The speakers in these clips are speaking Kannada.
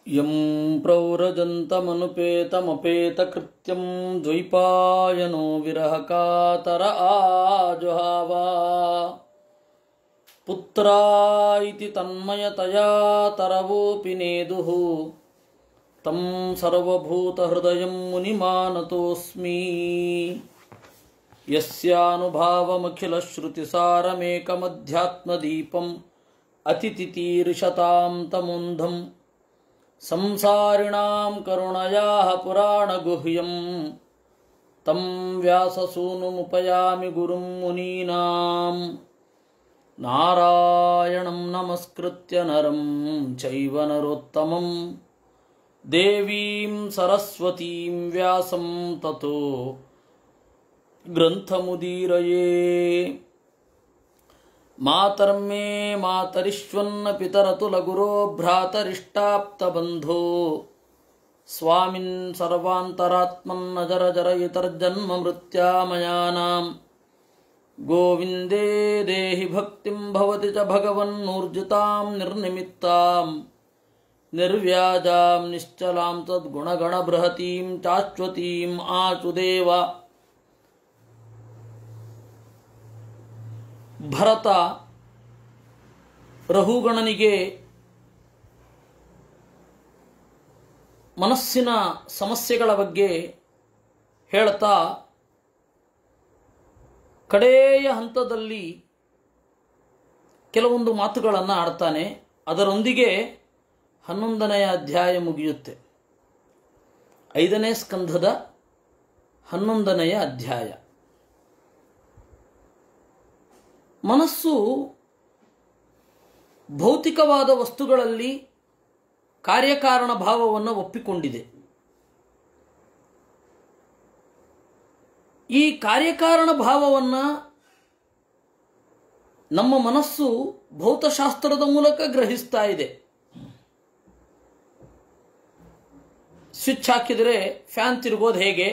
यं प्रव्रजन्तमनुपेतमपेतकृत्यं द्वैपायनो विरहकातर आजुहावा पुत्रा इति तन्मयतया तरवोऽपि नेदुः तं सर्वभूतहृदयं मुनिमानतोऽस्मि यस्यानुभावमखिलश्रुतिसारमेकमध्यात्मदीपम् अतितितीर्षतां तमुन्धम् संसारिणां करुणयाः पुराणगुह्यं तं व्याससूनुमुपयामि गुरुं मुनीनां नारायणं नमस्कृत्य नरं चैव नरोत्तमं देवीं सरस्वतीं व्यासं ततो ग्रन्थमुदीरये मातर्मे मातरिष्वन्न पितरतुलगुरो भ्रातरिष्टाप्तबन्धो स्वामिन् सर्वान्तरात्मन्नजरजरयितर्जन्ममृत्यामयानां गोविन्दे देहि भक्तिं भवति च भगवन्नूर्जितां निर्निमित्तां निर्व्याजां निश्चलां तद्गुणगणबृहतीं चाश्वतीम् आचुदेव ಭರತ ರಹುಗಣನಿಗೆ ಮನಸ್ಸಿನ ಸಮಸ್ಯೆಗಳ ಬಗ್ಗೆ ಹೇಳ್ತಾ ಕಡೆಯ ಹಂತದಲ್ಲಿ ಕೆಲವೊಂದು ಮಾತುಗಳನ್ನು ಆಡ್ತಾನೆ ಅದರೊಂದಿಗೆ ಹನ್ನೊಂದನೆಯ ಅಧ್ಯಾಯ ಮುಗಿಯುತ್ತೆ ಐದನೇ ಸ್ಕಂಧದ ಹನ್ನೊಂದನೆಯ ಅಧ್ಯಾಯ ಮನಸ್ಸು ಭೌತಿಕವಾದ ವಸ್ತುಗಳಲ್ಲಿ ಕಾರ್ಯಕಾರಣ ಭಾವವನ್ನು ಒಪ್ಪಿಕೊಂಡಿದೆ ಈ ಕಾರ್ಯಕಾರಣ ಭಾವವನ್ನು ನಮ್ಮ ಮನಸ್ಸು ಭೌತಶಾಸ್ತ್ರದ ಮೂಲಕ ಗ್ರಹಿಸ್ತಾ ಇದೆ ಸ್ವಿಚ್ ಹಾಕಿದರೆ ಫ್ಯಾನ್ ತಿರುಗೋದು ಹೇಗೆ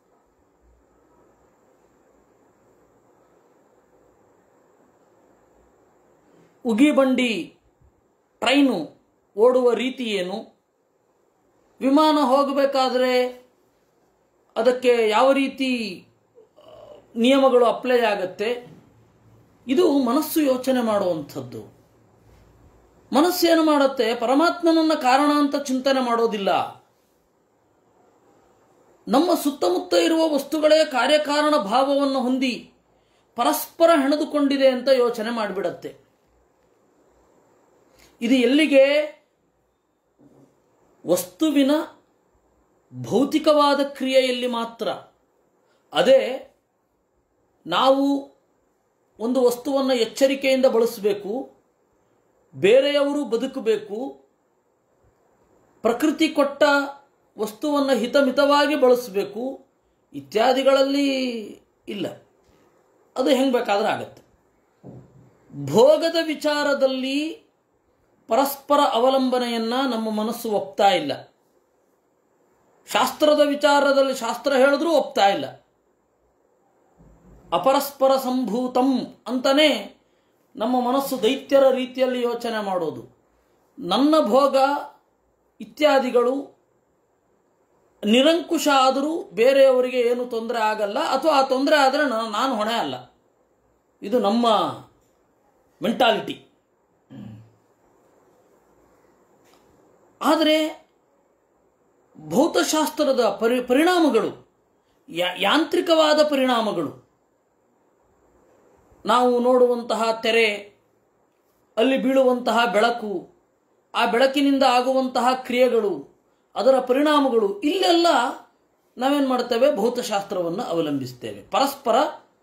ಉಗಿಬಂಡಿ ಟ್ರೈನು ಓಡುವ ರೀತಿ ಏನು ವಿಮಾನ ಹೋಗಬೇಕಾದ್ರೆ ಅದಕ್ಕೆ ಯಾವ ರೀತಿ ನಿಯಮಗಳು ಅಪ್ಲೈ ಆಗತ್ತೆ ಇದು ಮನಸ್ಸು ಯೋಚನೆ ಮಾಡುವಂಥದ್ದು ಮನಸ್ಸೇನು ಮಾಡುತ್ತೆ ಪರಮಾತ್ಮನನ್ನ ಕಾರಣ ಅಂತ ಚಿಂತನೆ ಮಾಡೋದಿಲ್ಲ ನಮ್ಮ ಸುತ್ತಮುತ್ತ ಇರುವ ವಸ್ತುಗಳೇ ಕಾರ್ಯಕಾರಣ ಭಾವವನ್ನು ಹೊಂದಿ ಪರಸ್ಪರ ಹೆಣೆದುಕೊಂಡಿದೆ ಅಂತ ಯೋಚನೆ ಮಾಡಿಬಿಡತ್ತೆ ಇದು ಎಲ್ಲಿಗೆ ವಸ್ತುವಿನ ಭೌತಿಕವಾದ ಕ್ರಿಯೆಯಲ್ಲಿ ಮಾತ್ರ ಅದೇ ನಾವು ಒಂದು ವಸ್ತುವನ್ನು ಎಚ್ಚರಿಕೆಯಿಂದ ಬಳಸಬೇಕು ಬೇರೆಯವರು ಬದುಕಬೇಕು ಪ್ರಕೃತಿ ಕೊಟ್ಟ ವಸ್ತುವನ್ನು ಹಿತಮಿತವಾಗಿ ಬಳಸಬೇಕು ಇತ್ಯಾದಿಗಳಲ್ಲಿ ಇಲ್ಲ ಅದು ಹೆಂಗೆ ಬೇಕಾದ್ರೆ ಆಗತ್ತೆ ಭೋಗದ ವಿಚಾರದಲ್ಲಿ ಪರಸ್ಪರ ಅವಲಂಬನೆಯನ್ನ ನಮ್ಮ ಮನಸ್ಸು ಒಪ್ತಾ ಇಲ್ಲ ಶಾಸ್ತ್ರದ ವಿಚಾರದಲ್ಲಿ ಶಾಸ್ತ್ರ ಹೇಳಿದ್ರೂ ಒಪ್ತಾ ಇಲ್ಲ ಅಪರಸ್ಪರ ಸಂಭೂತಂ ಅಂತಲೇ ನಮ್ಮ ಮನಸ್ಸು ದೈತ್ಯರ ರೀತಿಯಲ್ಲಿ ಯೋಚನೆ ಮಾಡೋದು ನನ್ನ ಭೋಗ ಇತ್ಯಾದಿಗಳು ನಿರಂಕುಶ ಆದರೂ ಬೇರೆಯವರಿಗೆ ಏನು ತೊಂದರೆ ಆಗಲ್ಲ ಅಥವಾ ಆ ತೊಂದರೆ ಆದರೆ ನಾನು ಹೊಣೆ ಅಲ್ಲ ಇದು ನಮ್ಮ ಮೆಂಟಾಲಿಟಿ ಆದರೆ ಭೌತಶಾಸ್ತ್ರದ ಪರಿ ಪರಿಣಾಮಗಳು ಯಾಂತ್ರಿಕವಾದ ಪರಿಣಾಮಗಳು ನಾವು ನೋಡುವಂತಹ ತೆರೆ ಅಲ್ಲಿ ಬೀಳುವಂತಹ ಬೆಳಕು ಆ ಬೆಳಕಿನಿಂದ ಆಗುವಂತಹ ಕ್ರಿಯೆಗಳು ಅದರ ಪರಿಣಾಮಗಳು ಇಲ್ಲೆಲ್ಲ ನಾವೇನು ಮಾಡ್ತೇವೆ ಭೌತಶಾಸ್ತ್ರವನ್ನು ಅವಲಂಬಿಸ್ತೇವೆ ಪರಸ್ಪರ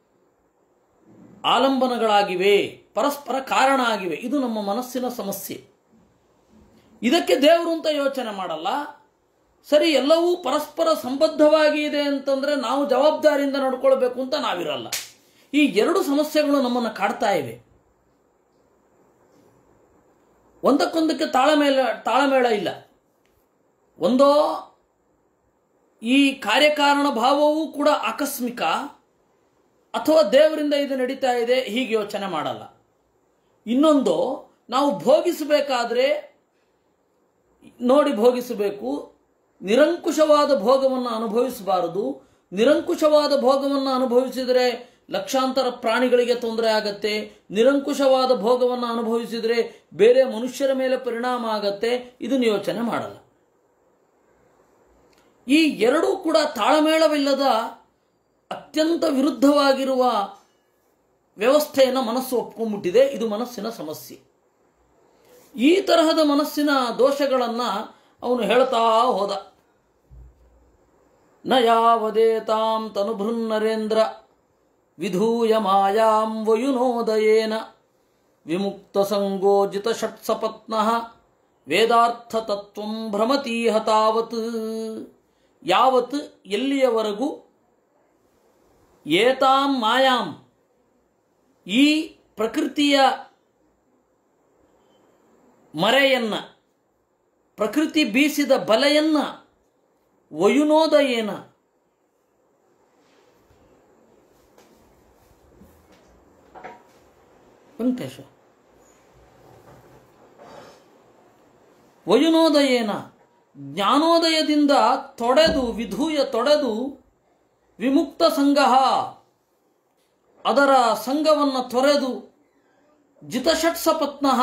ಆಲಂಬನಗಳಾಗಿವೆ ಪರಸ್ಪರ ಕಾರಣ ಆಗಿವೆ ಇದು ನಮ್ಮ ಮನಸ್ಸಿನ ಸಮಸ್ಯೆ ಇದಕ್ಕೆ ದೇವರು ಅಂತ ಯೋಚನೆ ಮಾಡಲ್ಲ ಸರಿ ಎಲ್ಲವೂ ಪರಸ್ಪರ ಸಂಬದ್ಧವಾಗಿ ಇದೆ ಅಂತಂದ್ರೆ ನಾವು ಜವಾಬ್ದಾರಿಯಿಂದ ನಡ್ಕೊಳ್ಬೇಕು ಅಂತ ನಾವಿರಲ್ಲ ಈ ಎರಡು ಸಮಸ್ಯೆಗಳು ನಮ್ಮನ್ನು ಕಾಡ್ತಾ ಇವೆ ಒಂದಕ್ಕೊಂದಕ್ಕೆ ತಾಳಮೇಳ ತಾಳಮೇಳ ಇಲ್ಲ ಒಂದೋ ಈ ಕಾರ್ಯಕಾರಣ ಭಾವವೂ ಕೂಡ ಆಕಸ್ಮಿಕ ಅಥವಾ ದೇವರಿಂದ ಇದು ನಡೀತಾ ಇದೆ ಹೀಗೆ ಯೋಚನೆ ಮಾಡಲ್ಲ ಇನ್ನೊಂದು ನಾವು ಭೋಗಿಸಬೇಕಾದ್ರೆ ನೋಡಿ ಭೋಗಿಸಬೇಕು ನಿರಂಕುಶವಾದ ಭೋಗವನ್ನು ಅನುಭವಿಸಬಾರದು ನಿರಂಕುಶವಾದ ಭೋಗವನ್ನು ಅನುಭವಿಸಿದರೆ ಲಕ್ಷಾಂತರ ಪ್ರಾಣಿಗಳಿಗೆ ತೊಂದರೆ ಆಗತ್ತೆ ನಿರಂಕುಶವಾದ ಭೋಗವನ್ನು ಅನುಭವಿಸಿದರೆ ಬೇರೆ ಮನುಷ್ಯರ ಮೇಲೆ ಪರಿಣಾಮ ಆಗತ್ತೆ ಇದನ್ನು ಯೋಚನೆ ಮಾಡಲ್ಲ ಈ ಎರಡೂ ಕೂಡ ತಾಳಮೇಳವಿಲ್ಲದ ಅತ್ಯಂತ ವಿರುದ್ಧವಾಗಿರುವ ವ್ಯವಸ್ಥೆಯನ್ನು ಮನಸ್ಸು ಒಪ್ಕೊಂಡ್ಬಿಟ್ಟಿದೆ ಇದು ಮನಸ್ಸಿನ ಸಮಸ್ಯೆ ಈ ತರಹದ ಮನಸ್ಸಿನ ದೋಷಗಳನ್ನು ಅವನು ಹೇಳ್ತಾ ಹೋದ ನ ಯಾವದೇತಾಂ ತನುಭೃನ್ನರೇಂದ್ರ ವಿಧೂಯ ಮಾಯಾಂ ವಯುನೋದಯೇನ ವಿಮುಕ್ತ ಸಂಗೋಜಿತ ಷಟ್ಸಪತ್ನ ವೇದಾರ್ಥ ತತ್ವಂ ಭ್ರಮತೀಹ ತಾವತ್ ಯಾವತ್ ಎಲ್ಲಿಯವರೆಗೂ ಏತಾಂ ಮಾಯಾಂ ಈ ಪ್ರಕೃತಿಯ ಮರೆಯನ್ನ ಪ್ರಕೃತಿ ಬೀಸಿದ ಬಲೆಯನ್ನ ವಯುನೋದಯೇನ ವೆಂಕಟೇಶ ವಯುನೋದಯೇನ ಜ್ಞಾನೋದಯದಿಂದ ತೊಡೆದು ವಿಧೂಯ ತೊಡೆದು ವಿಮುಕ್ತ ಸಂಘ ಅದರ ಸಂಘವನ್ನು ತೊರೆದು ಜಿತಷಟ್ಸಪತ್ನಃ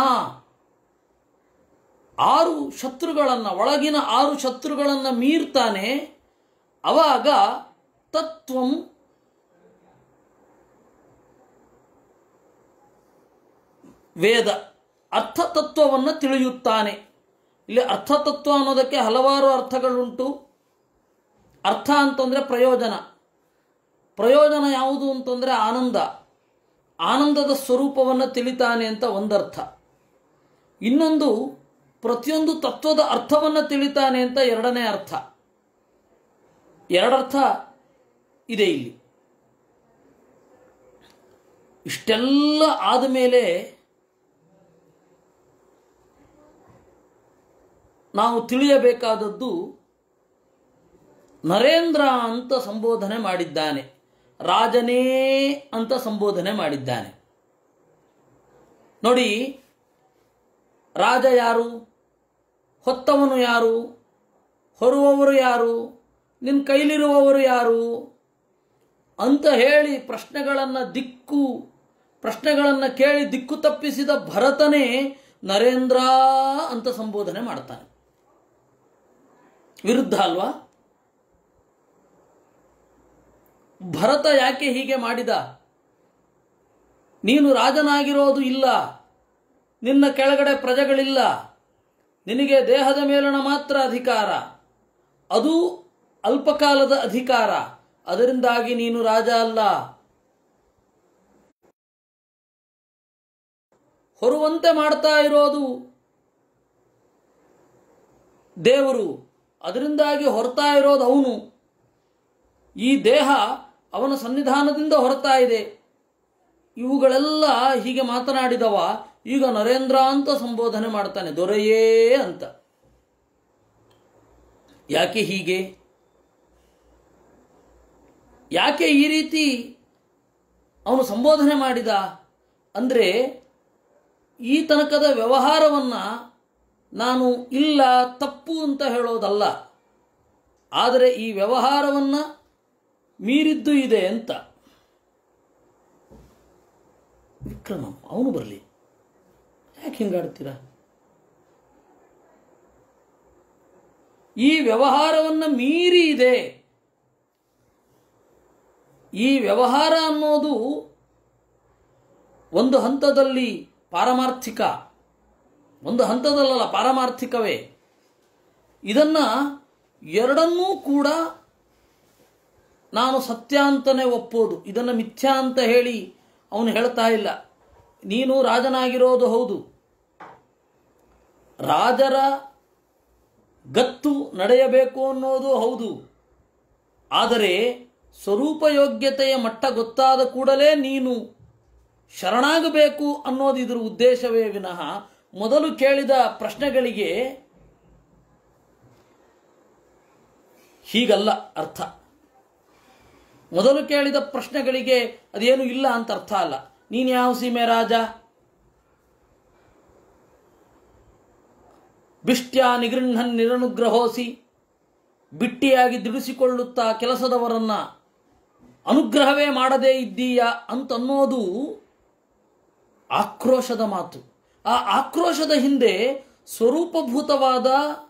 ಆರು ಶತ್ರುಗಳನ್ನು ಒಳಗಿನ ಆರು ಶತ್ರುಗಳನ್ನು ಮೀರ್ತಾನೆ ಅವಾಗ ತತ್ವಂ ವೇದ ಅರ್ಥತತ್ವವನ್ನು ತಿಳಿಯುತ್ತಾನೆ ಇಲ್ಲಿ ಅರ್ಥತತ್ವ ಅನ್ನೋದಕ್ಕೆ ಹಲವಾರು ಅರ್ಥಗಳುಂಟು ಅರ್ಥ ಅಂತಂದ್ರೆ ಪ್ರಯೋಜನ ಪ್ರಯೋಜನ ಯಾವುದು ಅಂತಂದ್ರೆ ಆನಂದ ಆನಂದದ ಸ್ವರೂಪವನ್ನು ತಿಳಿತಾನೆ ಅಂತ ಒಂದರ್ಥ ಇನ್ನೊಂದು ಪ್ರತಿಯೊಂದು ತತ್ವದ ಅರ್ಥವನ್ನು ತಿಳಿತಾನೆ ಅಂತ ಎರಡನೇ ಅರ್ಥ ಎರಡರ್ಥ ಇದೆ ಇಲ್ಲಿ ಇಷ್ಟೆಲ್ಲ ಆದಮೇಲೆ ನಾವು ತಿಳಿಯಬೇಕಾದದ್ದು ನರೇಂದ್ರ ಅಂತ ಸಂಬೋಧನೆ ಮಾಡಿದ್ದಾನೆ ರಾಜನೇ ಅಂತ ಸಂಬೋಧನೆ ಮಾಡಿದ್ದಾನೆ ನೋಡಿ ರಾಜ ಯಾರು ಹೊತ್ತವನು ಯಾರು ಹೊರುವವರು ಯಾರು ನಿನ್ನ ಕೈಲಿರುವವರು ಯಾರು ಅಂತ ಹೇಳಿ ಪ್ರಶ್ನೆಗಳನ್ನು ದಿಕ್ಕು ಪ್ರಶ್ನೆಗಳನ್ನು ಕೇಳಿ ದಿಕ್ಕು ತಪ್ಪಿಸಿದ ಭರತನೇ ನರೇಂದ್ರ ಅಂತ ಸಂಬೋಧನೆ ಮಾಡ್ತಾನೆ ವಿರುದ್ಧ ಅಲ್ವಾ ಭರತ ಯಾಕೆ ಹೀಗೆ ಮಾಡಿದ ನೀನು ರಾಜನಾಗಿರೋದು ಇಲ್ಲ ನಿನ್ನ ಕೆಳಗಡೆ ಪ್ರಜೆಗಳಿಲ್ಲ ನಿನಗೆ ದೇಹದ ಮೇಲಣ ಮಾತ್ರ ಅಧಿಕಾರ ಅದು ಅಲ್ಪಕಾಲದ ಅಧಿಕಾರ ಅದರಿಂದಾಗಿ ನೀನು ರಾಜ ಅಲ್ಲ ಹೊರುವಂತೆ ಮಾಡ್ತಾ ಇರೋದು ದೇವರು ಅದರಿಂದಾಗಿ ಹೊರತಾ ಇರೋದು ಅವನು ಈ ದೇಹ ಅವನ ಸನ್ನಿಧಾನದಿಂದ ಹೊರತಾ ಇದೆ ಇವುಗಳೆಲ್ಲ ಹೀಗೆ ಮಾತನಾಡಿದವ ಈಗ ನರೇಂದ್ರ ಅಂತ ಸಂಬೋಧನೆ ಮಾಡ್ತಾನೆ ದೊರೆಯೇ ಅಂತ ಯಾಕೆ ಹೀಗೆ ಯಾಕೆ ಈ ರೀತಿ ಅವನು ಸಂಬೋಧನೆ ಮಾಡಿದ ಅಂದರೆ ಈ ತನಕದ ವ್ಯವಹಾರವನ್ನು ನಾನು ಇಲ್ಲ ತಪ್ಪು ಅಂತ ಹೇಳೋದಲ್ಲ ಆದರೆ ಈ ವ್ಯವಹಾರವನ್ನು ಮೀರಿದ್ದು ಇದೆ ಅಂತ ವಿಕ್ರಮ ಅವನು ಬರಲಿ ಯಾಕೆ ಹಿಂಗಾಡ್ತೀರಾ ಈ ವ್ಯವಹಾರವನ್ನು ಮೀರಿ ಇದೆ ಈ ವ್ಯವಹಾರ ಅನ್ನೋದು ಒಂದು ಹಂತದಲ್ಲಿ ಪಾರಮಾರ್ಥಿಕ ಒಂದು ಹಂತದಲ್ಲಲ್ಲ ಪಾರಮಾರ್ಥಿಕವೇ ಇದನ್ನ ಎರಡನ್ನೂ ಕೂಡ ನಾನು ಸತ್ಯ ಅಂತಲೇ ಒಪ್ಪೋದು ಇದನ್ನು ಮಿಥ್ಯಾ ಅಂತ ಹೇಳಿ ಅವನು ಹೇಳ್ತಾ ಇಲ್ಲ ನೀನು ರಾಜನಾಗಿರೋದು ಹೌದು ರಾಜರ ಗತ್ತು ನಡೆಯಬೇಕು ಅನ್ನೋದು ಹೌದು ಆದರೆ ಸ್ವರೂಪ ಯೋಗ್ಯತೆಯ ಮಟ್ಟ ಗೊತ್ತಾದ ಕೂಡಲೇ ನೀನು ಶರಣಾಗಬೇಕು ಅನ್ನೋದು ಇದ್ರ ಉದ್ದೇಶವೇ ವಿನಃ ಮೊದಲು ಕೇಳಿದ ಪ್ರಶ್ನೆಗಳಿಗೆ ಹೀಗಲ್ಲ ಅರ್ಥ ಮೊದಲು ಕೇಳಿದ ಪ್ರಶ್ನೆಗಳಿಗೆ ಅದೇನು ಇಲ್ಲ ಅಂತ ಅರ್ಥ ಅಲ್ಲ ನೀನು ಯಾವ ಸೀಮೆ ರಾಜ ಬಿಷ್ಟ್ಯ ನಿಗೃಹನ್ ನಿರನುಗ್ರಹೋಸಿ ಬಿಟ್ಟಿಯಾಗಿ ದುಡಿಸಿಕೊಳ್ಳುತ್ತಾ ಕೆಲಸದವರನ್ನ ಅನುಗ್ರಹವೇ ಮಾಡದೇ ಇದ್ದೀಯಾ ಅಂತನ್ನೋದು ಆಕ್ರೋಶದ ಮಾತು ಆ ಆಕ್ರೋಶದ ಹಿಂದೆ ಸ್ವರೂಪಭೂತವಾದ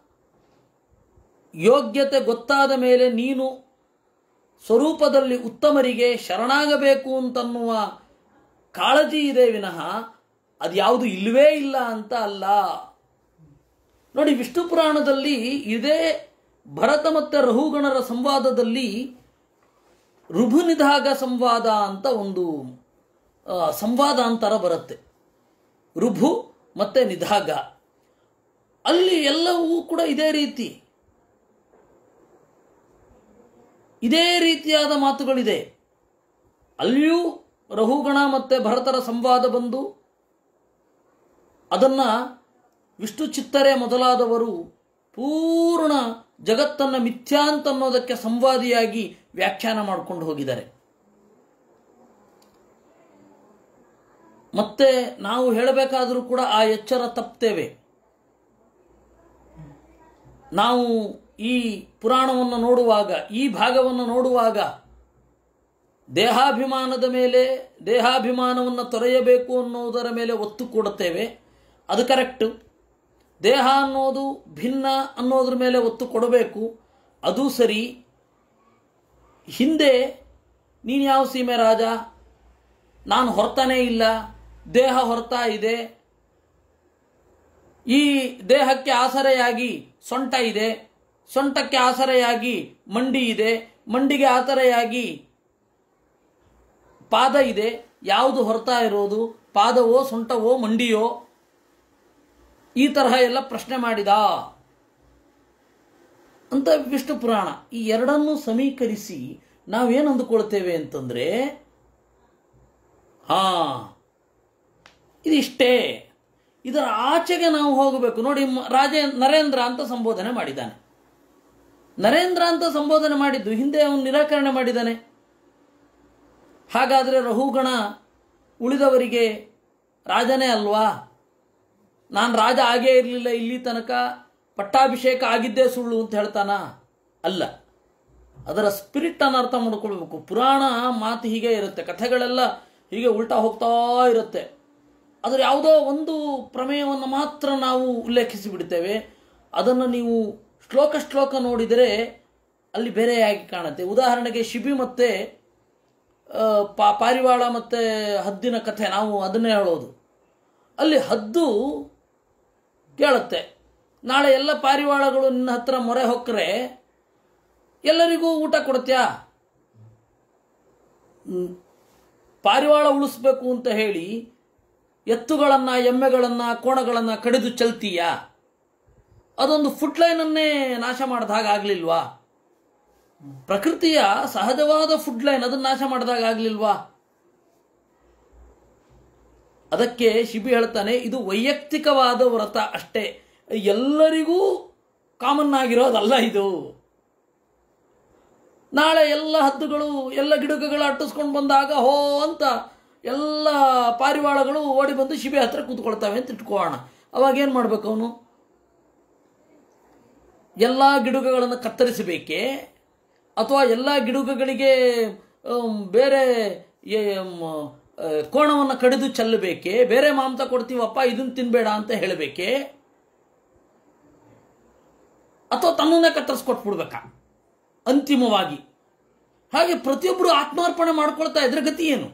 ಯೋಗ್ಯತೆ ಗೊತ್ತಾದ ಮೇಲೆ ನೀನು ಸ್ವರೂಪದಲ್ಲಿ ಉತ್ತಮರಿಗೆ ಶರಣಾಗಬೇಕು ಅಂತನ್ನುವ ಕಾಳಜಿ ಇದೆ ವಿನಃ ಅದ್ಯಾವುದು ಇಲ್ಲವೇ ಇಲ್ಲ ಅಂತ ಅಲ್ಲ ನೋಡಿ ವಿಷ್ಣು ಪುರಾಣದಲ್ಲಿ ಇದೇ ಭರತ ಮತ್ತು ರಹುಗಣರ ಸಂವಾದದಲ್ಲಿ ಋಭುನಿಧಾಗ ಸಂವಾದ ಅಂತ ಒಂದು ಆ, ಸಂವಾದಾಂತರ ಬರುತ್ತೆ ಋಭು ಮತ್ತೆ ನಿಧಾಗ ಅಲ್ಲಿ ಎಲ್ಲವೂ ಕೂಡ ಇದೇ ರೀತಿ ಇದೇ ರೀತಿಯಾದ ಮಾತುಗಳಿದೆ ಅಲ್ಲಿಯೂ ರಹುಗಣ ಮತ್ತೆ ಭರತರ ಸಂವಾದ ಬಂದು ಅದನ್ನ ವಿಷ್ಣು ಚಿತ್ತರೆ ಮೊದಲಾದವರು ಪೂರ್ಣ ಜಗತ್ತನ್ನ ಮಿಥ್ಯಾ ಅಂತ ಅನ್ನೋದಕ್ಕೆ ಸಂವಾದಿಯಾಗಿ ವ್ಯಾಖ್ಯಾನ ಮಾಡ್ಕೊಂಡು ಹೋಗಿದ್ದಾರೆ ಮತ್ತೆ ನಾವು ಹೇಳಬೇಕಾದರೂ ಕೂಡ ಆ ಎಚ್ಚರ ತಪ್ಪುತ್ತೇವೆ ನಾವು ಈ ಪುರಾಣವನ್ನು ನೋಡುವಾಗ ಈ ಭಾಗವನ್ನು ನೋಡುವಾಗ ದೇಹಾಭಿಮಾನದ ಮೇಲೆ ದೇಹಾಭಿಮಾನವನ್ನು ತೊರೆಯಬೇಕು ಅನ್ನೋದರ ಮೇಲೆ ಒತ್ತು ಕೊಡುತ್ತೇವೆ ಅದು ಕರೆಕ್ಟು ದೇಹ ಅನ್ನೋದು ಭಿನ್ನ ಅನ್ನೋದ್ರ ಮೇಲೆ ಒತ್ತು ಕೊಡಬೇಕು ಅದು ಸರಿ ಹಿಂದೆ ನೀನು ಯಾವ ಸೀಮೆ ರಾಜ ನಾನು ಹೊರತಾನೇ ಇಲ್ಲ ದೇಹ ಹೊರತಾ ಇದೆ ಈ ದೇಹಕ್ಕೆ ಆಸರೆಯಾಗಿ ಸೊಂಟ ಇದೆ ಸೊಂಟಕ್ಕೆ ಆಸರೆಯಾಗಿ ಮಂಡಿ ಇದೆ ಮಂಡಿಗೆ ಆಸರೆಯಾಗಿ ಪಾದ ಇದೆ ಯಾವುದು ಹೊರತಾ ಇರೋದು ಪಾದವೋ ಸೊಂಟವೋ ಮಂಡಿಯೋ ಈ ತರಹ ಎಲ್ಲ ಪ್ರಶ್ನೆ ಮಾಡಿದ ಅಂತ ವಿಷ್ಣು ಪುರಾಣ ಈ ಎರಡನ್ನು ಸಮೀಕರಿಸಿ ನಾವೇನು ಅಂದುಕೊಳ್ತೇವೆ ಅಂತಂದ್ರೆ ಹಾ ಇದಿಷ್ಟೇ ಇದರ ಆಚೆಗೆ ನಾವು ಹೋಗಬೇಕು ನೋಡಿ ಮ- ರಾಜೇ ನರೇಂದ್ರ ಅಂತ ಸಂಬೋಧನೆ ಮಾಡಿದ್ದಾನೆ ನರೇಂದ್ರ ಅಂತ ಸಂಬೋಧನೆ ಮಾಡಿದ್ದು ಹಿಂದೆ ಅವನು ನಿರಾಕರಣೆ ಮಾಡಿದ್ದಾನೆ ಹಾಗಾದರೆ ರಹುಗಣ ಉಳಿದವರಿಗೆ ರಾಜನೇ ಅಲ್ವಾ ನಾನು ರಾಜ ಆಗೇ ಇರಲಿಲ್ಲ ಇಲ್ಲಿ ತನಕ ಪಟ್ಟಾಭಿಷೇಕ ಆಗಿದ್ದೇ ಸುಳ್ಳು ಅಂತ ಹೇಳ್ತಾನ ಅಲ್ಲ ಅದರ ಸ್ಪಿರಿಟ್ ಅನ್ನು ಅರ್ಥ ಮಾಡ್ಕೊಳ್ಬೇಕು ಪುರಾಣ ಮಾತು ಹೀಗೆ ಇರುತ್ತೆ ಕಥೆಗಳೆಲ್ಲ ಹೀಗೆ ಉಲ್ಟಾ ಹೋಗ್ತಾ ಇರುತ್ತೆ ಅದರ ಯಾವುದೋ ಒಂದು ಪ್ರಮೇಯವನ್ನು ಮಾತ್ರ ನಾವು ಉಲ್ಲೇಖಿಸಿ ಬಿಡ್ತೇವೆ ಅದನ್ನು ನೀವು ಶ್ಲೋಕ ಶ್ಲೋಕ ನೋಡಿದರೆ ಅಲ್ಲಿ ಬೇರೆಯಾಗಿ ಕಾಣುತ್ತೆ ಉದಾಹರಣೆಗೆ ಶಿಬಿ ಮತ್ತೆ ಆ, ಪಾ ಪಾರಿವಾಳ ಮತ್ತೆ ಹದ್ದಿನ ಕಥೆ ನಾವು ಅದನ್ನೇ ಹೇಳೋದು ಅಲ್ಲಿ ಹದ್ದು ಕೇಳುತ್ತೆ ನಾಳೆ ಎಲ್ಲ ಪಾರಿವಾಳಗಳು ನಿನ್ನ ಹತ್ರ ಮೊರೆ ಹೊಕ್ಕರೆ ಎಲ್ಲರಿಗೂ ಊಟ ಕೊಡ್ತ್ಯಾ ಹ್ಮ್. ಪಾರಿವಾಳ ಉಳಿಸ್ಬೇಕು ಅಂತ ಹೇಳಿ ಎತ್ತುಗಳನ್ನ ಎಮ್ಮೆಗಳನ್ನ ಕೋಣಗಳನ್ನ ಕಡಿದು ಚಲ್ತೀಯಾ ಅದೊಂದು ಫುಡ್ ಲೈನನ್ನೇ ನಾಶ ಮಾಡಿದ ಹಾಗಾಗ್ಲಿಲ್ವಾ ಪ್ರಕೃತಿಯ ಸಹಜವಾದ ಫುಡ್ ಲೈನ್ ಅದನ್ನ ನಾಶ ಮಾಡಿದಾಗ ಆಗ್ಲಿಲ್ವಾ ಅದಕ್ಕೆ ಶಿಬಿ ಹೇಳ್ತಾನೆ ಇದು ವೈಯಕ್ತಿಕವಾದ ವ್ರತ ಅಷ್ಟೇ ಎಲ್ಲರಿಗೂ ಕಾಮನ್ ಆಗಿರೋದಲ್ಲ ಇದು ನಾಳೆ ಎಲ್ಲ ಹದ್ದುಗಳು ಎಲ್ಲ ಗಿಡಗಳು ಅಟ್ಟಿಸ್ಕೊಂಡು ಬಂದಾಗ ಹೋ ಅಂತ ಎಲ್ಲ ಪಾರಿವಾಳಗಳು ಓಡಿ ಬಂದು ಶಿಬಿ ಹತ್ರ ಕೂತ್ಕೊಳ್ತವೆ ಅಂತ ಇಟ್ಕೋಣ ಅವಾಗ ಏನು ಮಾಡ್ಬೇಕು ಅವನು ಎಲ್ಲ ಗಿಡುಗಗಳನ್ನು ಕತ್ತರಿಸಬೇಕೇ ಅಥವಾ ಎಲ್ಲ ಗಿಡುಗಗಳಿಗೆ ಆಮ್, ಬೇರೆ ಕೋಣವನ್ನು ಕಡಿದು ಚೆಲ್ಲಬೇಕೆ ಬೇರೆ ಮಾಂಸ ಕೊಡ್ತೀವಪ್ಪ ಇದನ್ನ ತಿನ್ಬೇಡ ಅಂತ ಹೇಳಬೇಕೆ ಅಥವಾ ತನ್ನನ್ನೇ ಕತ್ತರಿಸ್ಕೊಟ್ಬಿಡ್ಬೇಕಾ ಅಂತಿಮವಾಗಿ ಹಾಗೆ ಪ್ರತಿಯೊಬ್ಬರು ಆತ್ಮಾರ್ಪಣೆ ಮಾಡ್ಕೊಳ್ತಾ ಇದ್ರೆ ಗತಿ ಏನು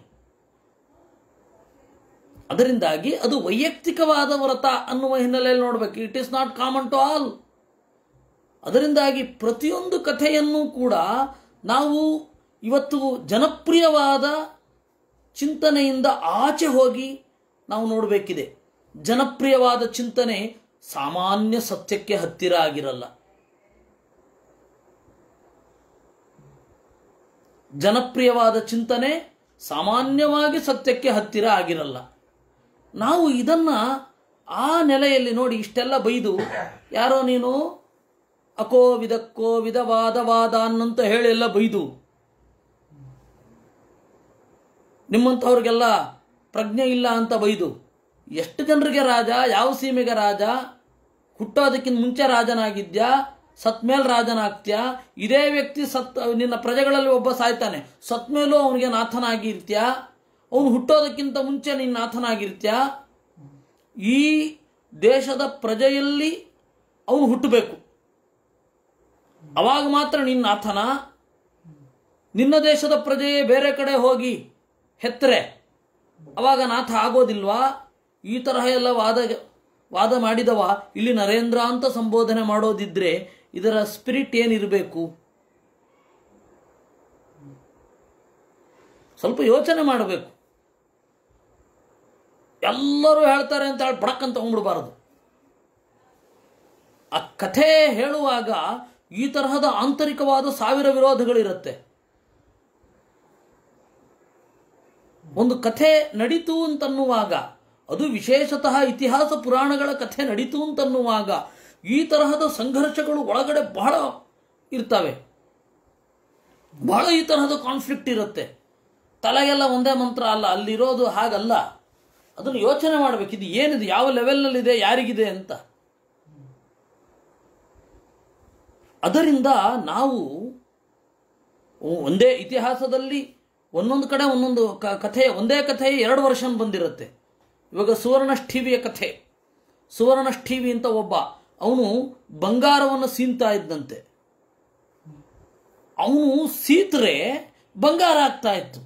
ಅದರಿಂದಾಗಿ ಅದು ವೈಯಕ್ತಿಕವಾದ ವ್ರತ ಅನ್ನುವ ಹಿನ್ನೆಲೆಯಲ್ಲಿ ನೋಡ್ಬೇಕು it is not common to all ಅದರಿಂದಾಗಿ ಪ್ರತಿಯೊಂದು ಕಥೆಯನ್ನು ಕೂಡ ನಾವು ಇವತ್ತು ಜನಪ್ರಿಯವಾದ ಚಿಂತನೆಯಿಂದ ಆಚೆ ಹೋಗಿ ನಾವು ನೋಡಬೇಕಿದೆ ಜನಪ್ರಿಯವಾದ ಚಿಂತನೆ ಸಾಮಾನ್ಯ ಸತ್ಯಕ್ಕೆ ಹತ್ತಿರ ಆಗಿರಲ್ಲ ಜನಪ್ರಿಯವಾದ ಚಿಂತನೆ ಸಾಮಾನ್ಯವಾಗಿ ಸತ್ಯಕ್ಕೆ ಹತ್ತಿರ ಆಗಿರಲ್ಲ ನಾವು ಇದನ್ನ ಆ ನೆಲೆಯಲ್ಲಿ ನೋಡಿ ಇಷ್ಟೆಲ್ಲ ಬೈದು ಯಾರೋ ನೀನು ಅಕೋ ವಿದಕ್ಕೋ ವಿಧವಾದ ವಾದ ಅನ್ನಂತ ಹೇಳಿ ಎಲ್ಲ ಬೈದು ನಿಮ್ಮಂಥವ್ರಿಗೆಲ್ಲ ಪ್ರಜ್ಞೆ ಇಲ್ಲ ಅಂತ ಬೈದು ಎಷ್ಟು ಜನರಿಗೆ ರಾಜ ಯಾವ ಸೀಮೆಗೆ ರಾಜ ಹುಟ್ಟೋದಕ್ಕಿಂತ ಮುಂಚೆ ರಾಜನಾಗಿದ್ಯಾ ಸತ್ ಮೇಲೆ ರಾಜನಾಗ್ತ್ಯಾ ಇದೇ ವ್ಯಕ್ತಿ ಸತ್ ನಿನ್ನ ಪ್ರಜೆಗಳಲ್ಲಿ ಒಬ್ಬ ಸಾಯ್ತಾನೆ ಸತ್ ಮೇಲೂ ಅವನಿಗೆ ನಾಥನಾಗಿರ್ತ್ಯಾ ಅವನು ಹುಟ್ಟೋದಕ್ಕಿಂತ ಮುಂಚೆ ನೀನು ನಾಥನಾಗಿರ್ತ್ಯಾ ಈ ದೇಶದ ಪ್ರಜೆಯಲ್ಲಿ ಅವನು ಹುಟ್ಟಬೇಕು ಅವಾಗ ಮಾತ್ರ ನಿನ್ನ ನಾಥನ ನಿನ್ನ ದೇಶದ ಪ್ರಜೆಯೇ ಬೇರೆ ಕಡೆ ಹೋಗಿ ಹೆತ್ತರೆ ಅವಾಗ ನಾಥ ಆಗೋದಿಲ್ವಾ ಈ ತರಹ ಎಲ್ಲ ವಾದ ವಾದ ಮಾಡಿದವ ಇಲ್ಲಿ ನರೇಂದ್ರ ಅಂತ ಸಂಬೋಧನೆ ಮಾಡೋದಿದ್ರೆ ಇದರ ಸ್ಪಿರಿಟ್ ಏನಿರಬೇಕು ಸ್ವಲ್ಪ ಯೋಚನೆ ಮಾಡಬೇಕು ಎಲ್ಲರೂ ಹೇಳ್ತಾರೆ ಅಂತ ಹೇಳಿ ಬಡಕ್ ಅಂತ ತಗೊಂಡ್ಬಿಡಬಾರದು ಆ ಕಥೆ ಹೇಳುವಾಗ ಈ ತರಹದ ಆಂತರಿಕವಾದ ಸಾವಿರ ವಿರೋಧಗಳಿರುತ್ತೆ ಒಂದು ಕಥೆ ನಡೀತು ಅಂತನ್ನುವಾಗ ಅದು ವಿಶೇಷತಃ ಇತಿಹಾಸ ಪುರಾಣಗಳ ಕಥೆ ನಡೀತು ಅಂತನ್ನುವಾಗ ಈ ತರಹದ ಸಂಘರ್ಷಗಳು ಒಳಗಡೆ ಬಹಳ ಇರ್ತವೆ ಬಹಳ ಈ ತರಹದ ಕಾನ್ಫ್ಲಿಕ್ಟ್ ಇರುತ್ತೆ ತಲೆಗೆಲ್ಲ ಒಂದೇ ಮಂತ್ರ ಅಲ್ಲ ಅಲ್ಲಿರೋದು ಹಾಗಲ್ಲ ಅದನ್ನು ಯೋಚನೆ ಮಾಡಬೇಕು ಇದು ಏನಿದೆ ಯಾವ ಲೆವೆಲ್ನಲ್ಲಿದೆ ಯಾರಿಗಿದೆ ಅಂತ ಅದರಿಂದ ನಾವು ಒಂದೇ ಇತಿಹಾಸದಲ್ಲಿ ಒಂದೊಂದು ಕಡೆ ಒಂದೊಂದು ಕ- ಕಥೆ ಒಂದೇ ಕಥೆ ಎರಡು ವರ್ಷನ್ ಬಂದಿರುತ್ತೆ ಇವಾಗ ಸುವರ್ಣಷ್ಠೀವಿಯ ಕಥೆ ಸುವರ್ಣಷ್ಠೀವಿ ಅಂತ ಒಬ್ಬ ಅವನು ಬಂಗಾರವನ್ನು ಸೀನ್ತಾ ಇದ್ದಂತೆ ಅವನು ಸೀತ್ರೆ ಬಂಗಾರ ಆಗ್ತಾ ಇತ್ತು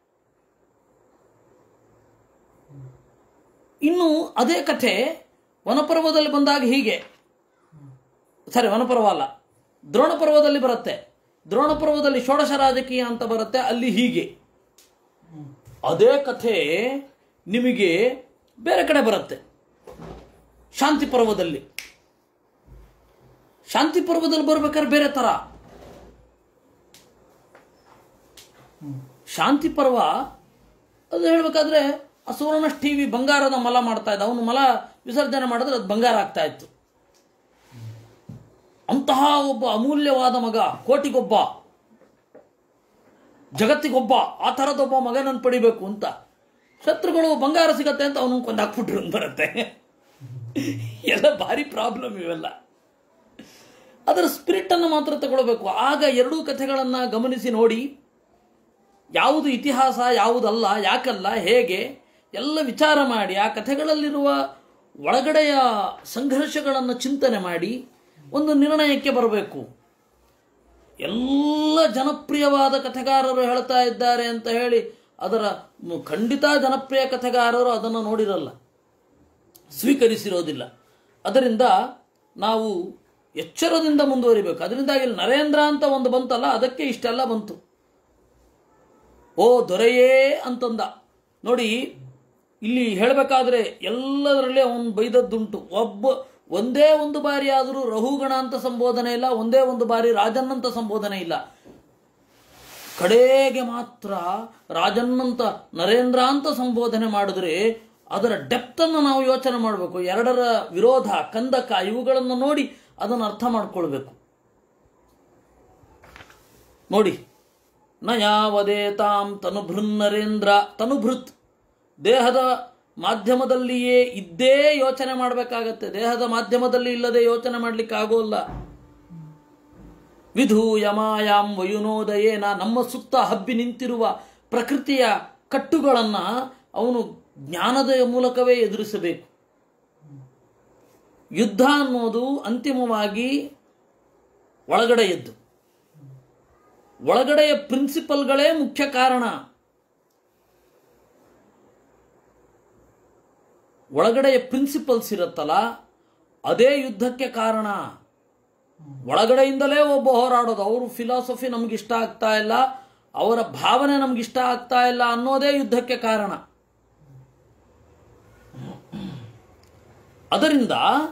ಇನ್ನು ಅದೇ ಕಥೆ ವನಪರ್ವದಲ್ಲಿ ಬಂದಾಗ ಹೀಗೆ ಸರಿ ವನಪರ್ವ ಅಲ್ಲ ದ್ರೋಣ ಪರ್ವದಲ್ಲಿ ಬರುತ್ತೆ ದ್ರೋಣ ಪರ್ವದಲ್ಲಿ ಷೋಡಶ ರಾಜಕೀಯ ಅಂತ ಬರುತ್ತೆ ಅಲ್ಲಿ ಹೀಗೆ ಅದೇ ಕಥೆ ನಿಮಗೆ ಬೇರೆ ಕಡೆ ಬರುತ್ತೆ ಶಾಂತಿ ಪರ್ವದಲ್ಲಿ ಶಾಂತಿ ಪರ್ವದಲ್ಲಿ ಬರ್ಬೇಕಾದ್ರೆ ಬೇರೆ ತರ ಶಾಂತಿ ಪರ್ವ ಅದು ಹೇಳ್ಬೇಕಾದ್ರೆ ಆ ಸುವರ್ಣ ಟಿವಿ ಬಂಗಾರದ ಮಲ ಮಾಡ್ತಾ ಇದ್ದ ಅವನು ಮಲ ವಿಸರ್ಜನೆ ಮಾಡಿದ್ರೆ ಅದು ಬಂಗಾರ ಆಗ್ತಾ ಇತ್ತು ಅಂತಹ ಒಬ್ಬ ಅಮೂಲ್ಯವಾದ ಮಗ ಕೋಟಿಗೊಬ್ಬ ಜಗತ್ತಿಗೊಬ್ಬ ಆ ಥರದೊಬ್ಬ ಮಗನನ್ನು ಪಡಿಬೇಕು ಅಂತ ಶತ್ರುಗಳು ಬಂಗಾರ ಸಿಗತ್ತೆ ಅಂತ ಅವನು ಕೊಂದು ಹಾಕ್ಬಿಟ್ರು ಅಂತ ಬರುತ್ತೆ ಎಲ್ಲ ಭಾರಿ ಪ್ರಾಬ್ಲಮ್ ಇವೆಲ್ಲ ಅದರ ಸ್ಪಿರಿಟ್ ಅನ್ನು ಮಾತ್ರ ತಗೊಳ್ಬೇಕು ಆಗ ಎರಡೂ ಕಥೆಗಳನ್ನ ಗಮನಿಸಿ ನೋಡಿ ಯಾವುದು ಇತಿಹಾಸ ಯಾವುದಲ್ಲ ಯಾಕಲ್ಲ ಹೇಗೆ ಎಲ್ಲ ವಿಚಾರ ಮಾಡಿ ಆ ಕಥೆಗಳಲ್ಲಿರುವ ಒಳಗಡೆಯ ಸಂಘರ್ಷಗಳನ್ನು ಚಿಂತನೆ ಮಾಡಿ ಒಂದು ನಿರ್ಣಯಕ್ಕೆ ಬರಬೇಕು ಎಲ್ಲ ಜನಪ್ರಿಯವಾದ ಕಥೆಗಾರರು ಹೇಳ್ತಾ ಇದ್ದಾರೆ ಅಂತ ಹೇಳಿ ಅದರ ಮ್, ಖಂಡಿತ ಜನಪ್ರಿಯ ಕಥೆಗಾರರು ಅದನ್ನು ನೋಡಿರಲ್ಲ ಸ್ವೀಕರಿಸಿರೋದಿಲ್ಲ ಅದರಿಂದ ನಾವು ಎಚ್ಚರದಿಂದ ಮುಂದುವರಿಬೇಕು ಅದರಿಂದಾಗಿ ಇಲ್ಲಿ ನರೇಂದ್ರ ಅಂತ ಒಂದು ಬಂತಲ್ಲ ಅದಕ್ಕೆ ಇಷ್ಟೆಲ್ಲ ಬಂತು ಓ ದೊರೆಯೇ ಅಂತಂದ ನೋಡಿ ಇಲ್ಲಿ ಹೇಳಬೇಕಾದ್ರೆ ಎಲ್ಲದರಲ್ಲಿ ಅವನು ಬೈದದ್ದುಂಟು ಒಬ್ಬ ಒಂದೇ ಒಂದು ಬಾರಿ ಆದರೂ ರಹುಗಣ ಅಂತ ಸಂಬೋಧನೆ ಇಲ್ಲ ಒಂದೇ ಒಂದು ಬಾರಿ ರಾಜನ್ ಅಂತ ಸಂಬೋಧನೆ ಇಲ್ಲ ಕಡೆಗೆ ಮಾತ್ರ ರಾಜನ್ನಂತ ನರೇಂದ್ರ ಅಂತ ಸಂಬೋಧನೆ ಮಾಡಿದ್ರೆ ಅದರ ಡೆಪ್ತ್ ಅನ್ನು ನಾವು ಯೋಚನೆ ಮಾಡಬೇಕು ಎರಡರ ವಿರೋಧ ಕಂದಕ ಇವುಗಳನ್ನು ನೋಡಿ ಅದನ್ನು ಅರ್ಥ ಮಾಡ್ಕೊಳ್ಬೇಕು ನೋಡಿ ನ ಯಾವದೇ ತಾಂ ತನುಭೃನ್ ನರೇಂದ್ರ ತನುಭೃತ್ ದೇಹದ ಮಾಧ್ಯಮದಲ್ಲಿಯೇ ಇದ್ದೇ ಯೋಚನೆ ಮಾಡಬೇಕಾಗತ್ತೆ ದೇಹದ ಮಾಧ್ಯಮದಲ್ಲಿ ಇಲ್ಲದೆ ಯೋಚನೆ ಮಾಡ್ಲಿಕ್ಕೆ ಆಗೋಲ್ಲ ವಿಧೂಯ ಮಾಯಾಂ ವಯುನೋದಯೇನ ನಮ್ಮ ಸುತ್ತ ಹಬ್ಬಿ ನಿಂತಿರುವ ಪ್ರಕೃತಿಯ ಕಟ್ಟುಗಳನ್ನ ಅವನು ಜ್ಞಾನದ ಮೂಲಕವೇ ಎದುರಿಸಬೇಕು ಯುದ್ಧ ಅನ್ನೋದು ಅಂತಿಮವಾಗಿ ಒಳಗಡೆಯದ್ದು ಒಳಗಡೆಯ ಪ್ರಿನ್ಸಿಪಲ್ಗಳೇ ಮುಖ್ಯ ಕಾರಣ ಒಳಗಡೆಯ ಪ್ರಿನ್ಸಿಪಲ್ಸ್ ಇರುತ್ತಲ್ಲ ಅದೇ ಯುದ್ಧಕ್ಕೆ ಕಾರಣ ಒಳಗಡೆಯಿಂದಲೇ ಒಬ್ಬ ಹೋರಾಡೋದು ಅವರು ಫಿಲಾಸಫಿ ನಮ್ಗೆ ಇಷ್ಟ ಆಗ್ತಾ ಇಲ್ಲ ಅವರ ಭಾವನೆ ನಮ್ಗೆ ಇಷ್ಟ ಆಗ್ತಾ ಇಲ್ಲ ಅನ್ನೋದೇ ಯುದ್ಧಕ್ಕೆ ಕಾರಣ ಅದರಿಂದ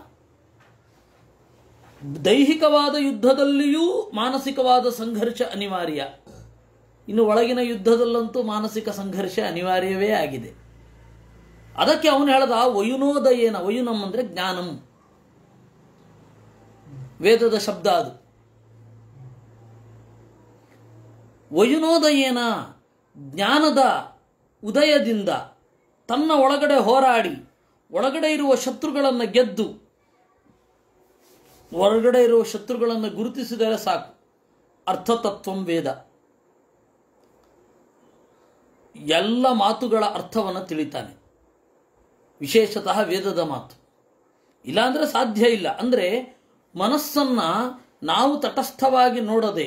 ದೈಹಿಕವಾದ ಯುದ್ಧದಲ್ಲಿಯೂ ಮಾನಸಿಕವಾದ ಸಂಘರ್ಷ ಅನಿವಾರ್ಯ ಇನ್ನು ಒಳಗಿನ ಯುದ್ಧದಲ್ಲಂತೂ ಮಾನಸಿಕ ಸಂಘರ್ಷ ಅನಿವಾರ್ಯವೇ ಆಗಿದೆ ಅದಕ್ಕೆ ಅವನು ಹೇಳ್ದ ವಯುನೋದಯೇನ ವಯುನಂ ಅಂದ್ರೆ ಜ್ಞಾನಂ ವೇದದ ಶಬ್ದ ಅದು ವಯುನೋದಯೇನ ಜ್ಞಾನದ ಉದಯದಿಂದ ತನ್ನ ಒಳಗಡೆ ಹೋರಾಡಿ ಒಳಗಡೆ ಇರುವ ಶತ್ರುಗಳನ್ನು ಗೆದ್ದು ಹೊರಗಡೆ ಇರುವ ಶತ್ರುಗಳನ್ನು ಗುರುತಿಸಿದರೆ ಸಾಕು ಅರ್ಥತತ್ವಂ ವೇದ ಎಲ್ಲ ಮಾತುಗಳ ಅರ್ಥವನ್ನು ತಿಳಿತಾನೆ ವಿಶೇಷತಃ ವೇದದ ಮಾತು ಇಲ್ಲಾಂದ್ರೆ ಸಾಧ್ಯ ಇಲ್ಲ ಅಂದ್ರೆ ಮನಸ್ಸನ್ನ ನಾವು ತಟಸ್ಥವಾಗಿ ನೋಡದೆ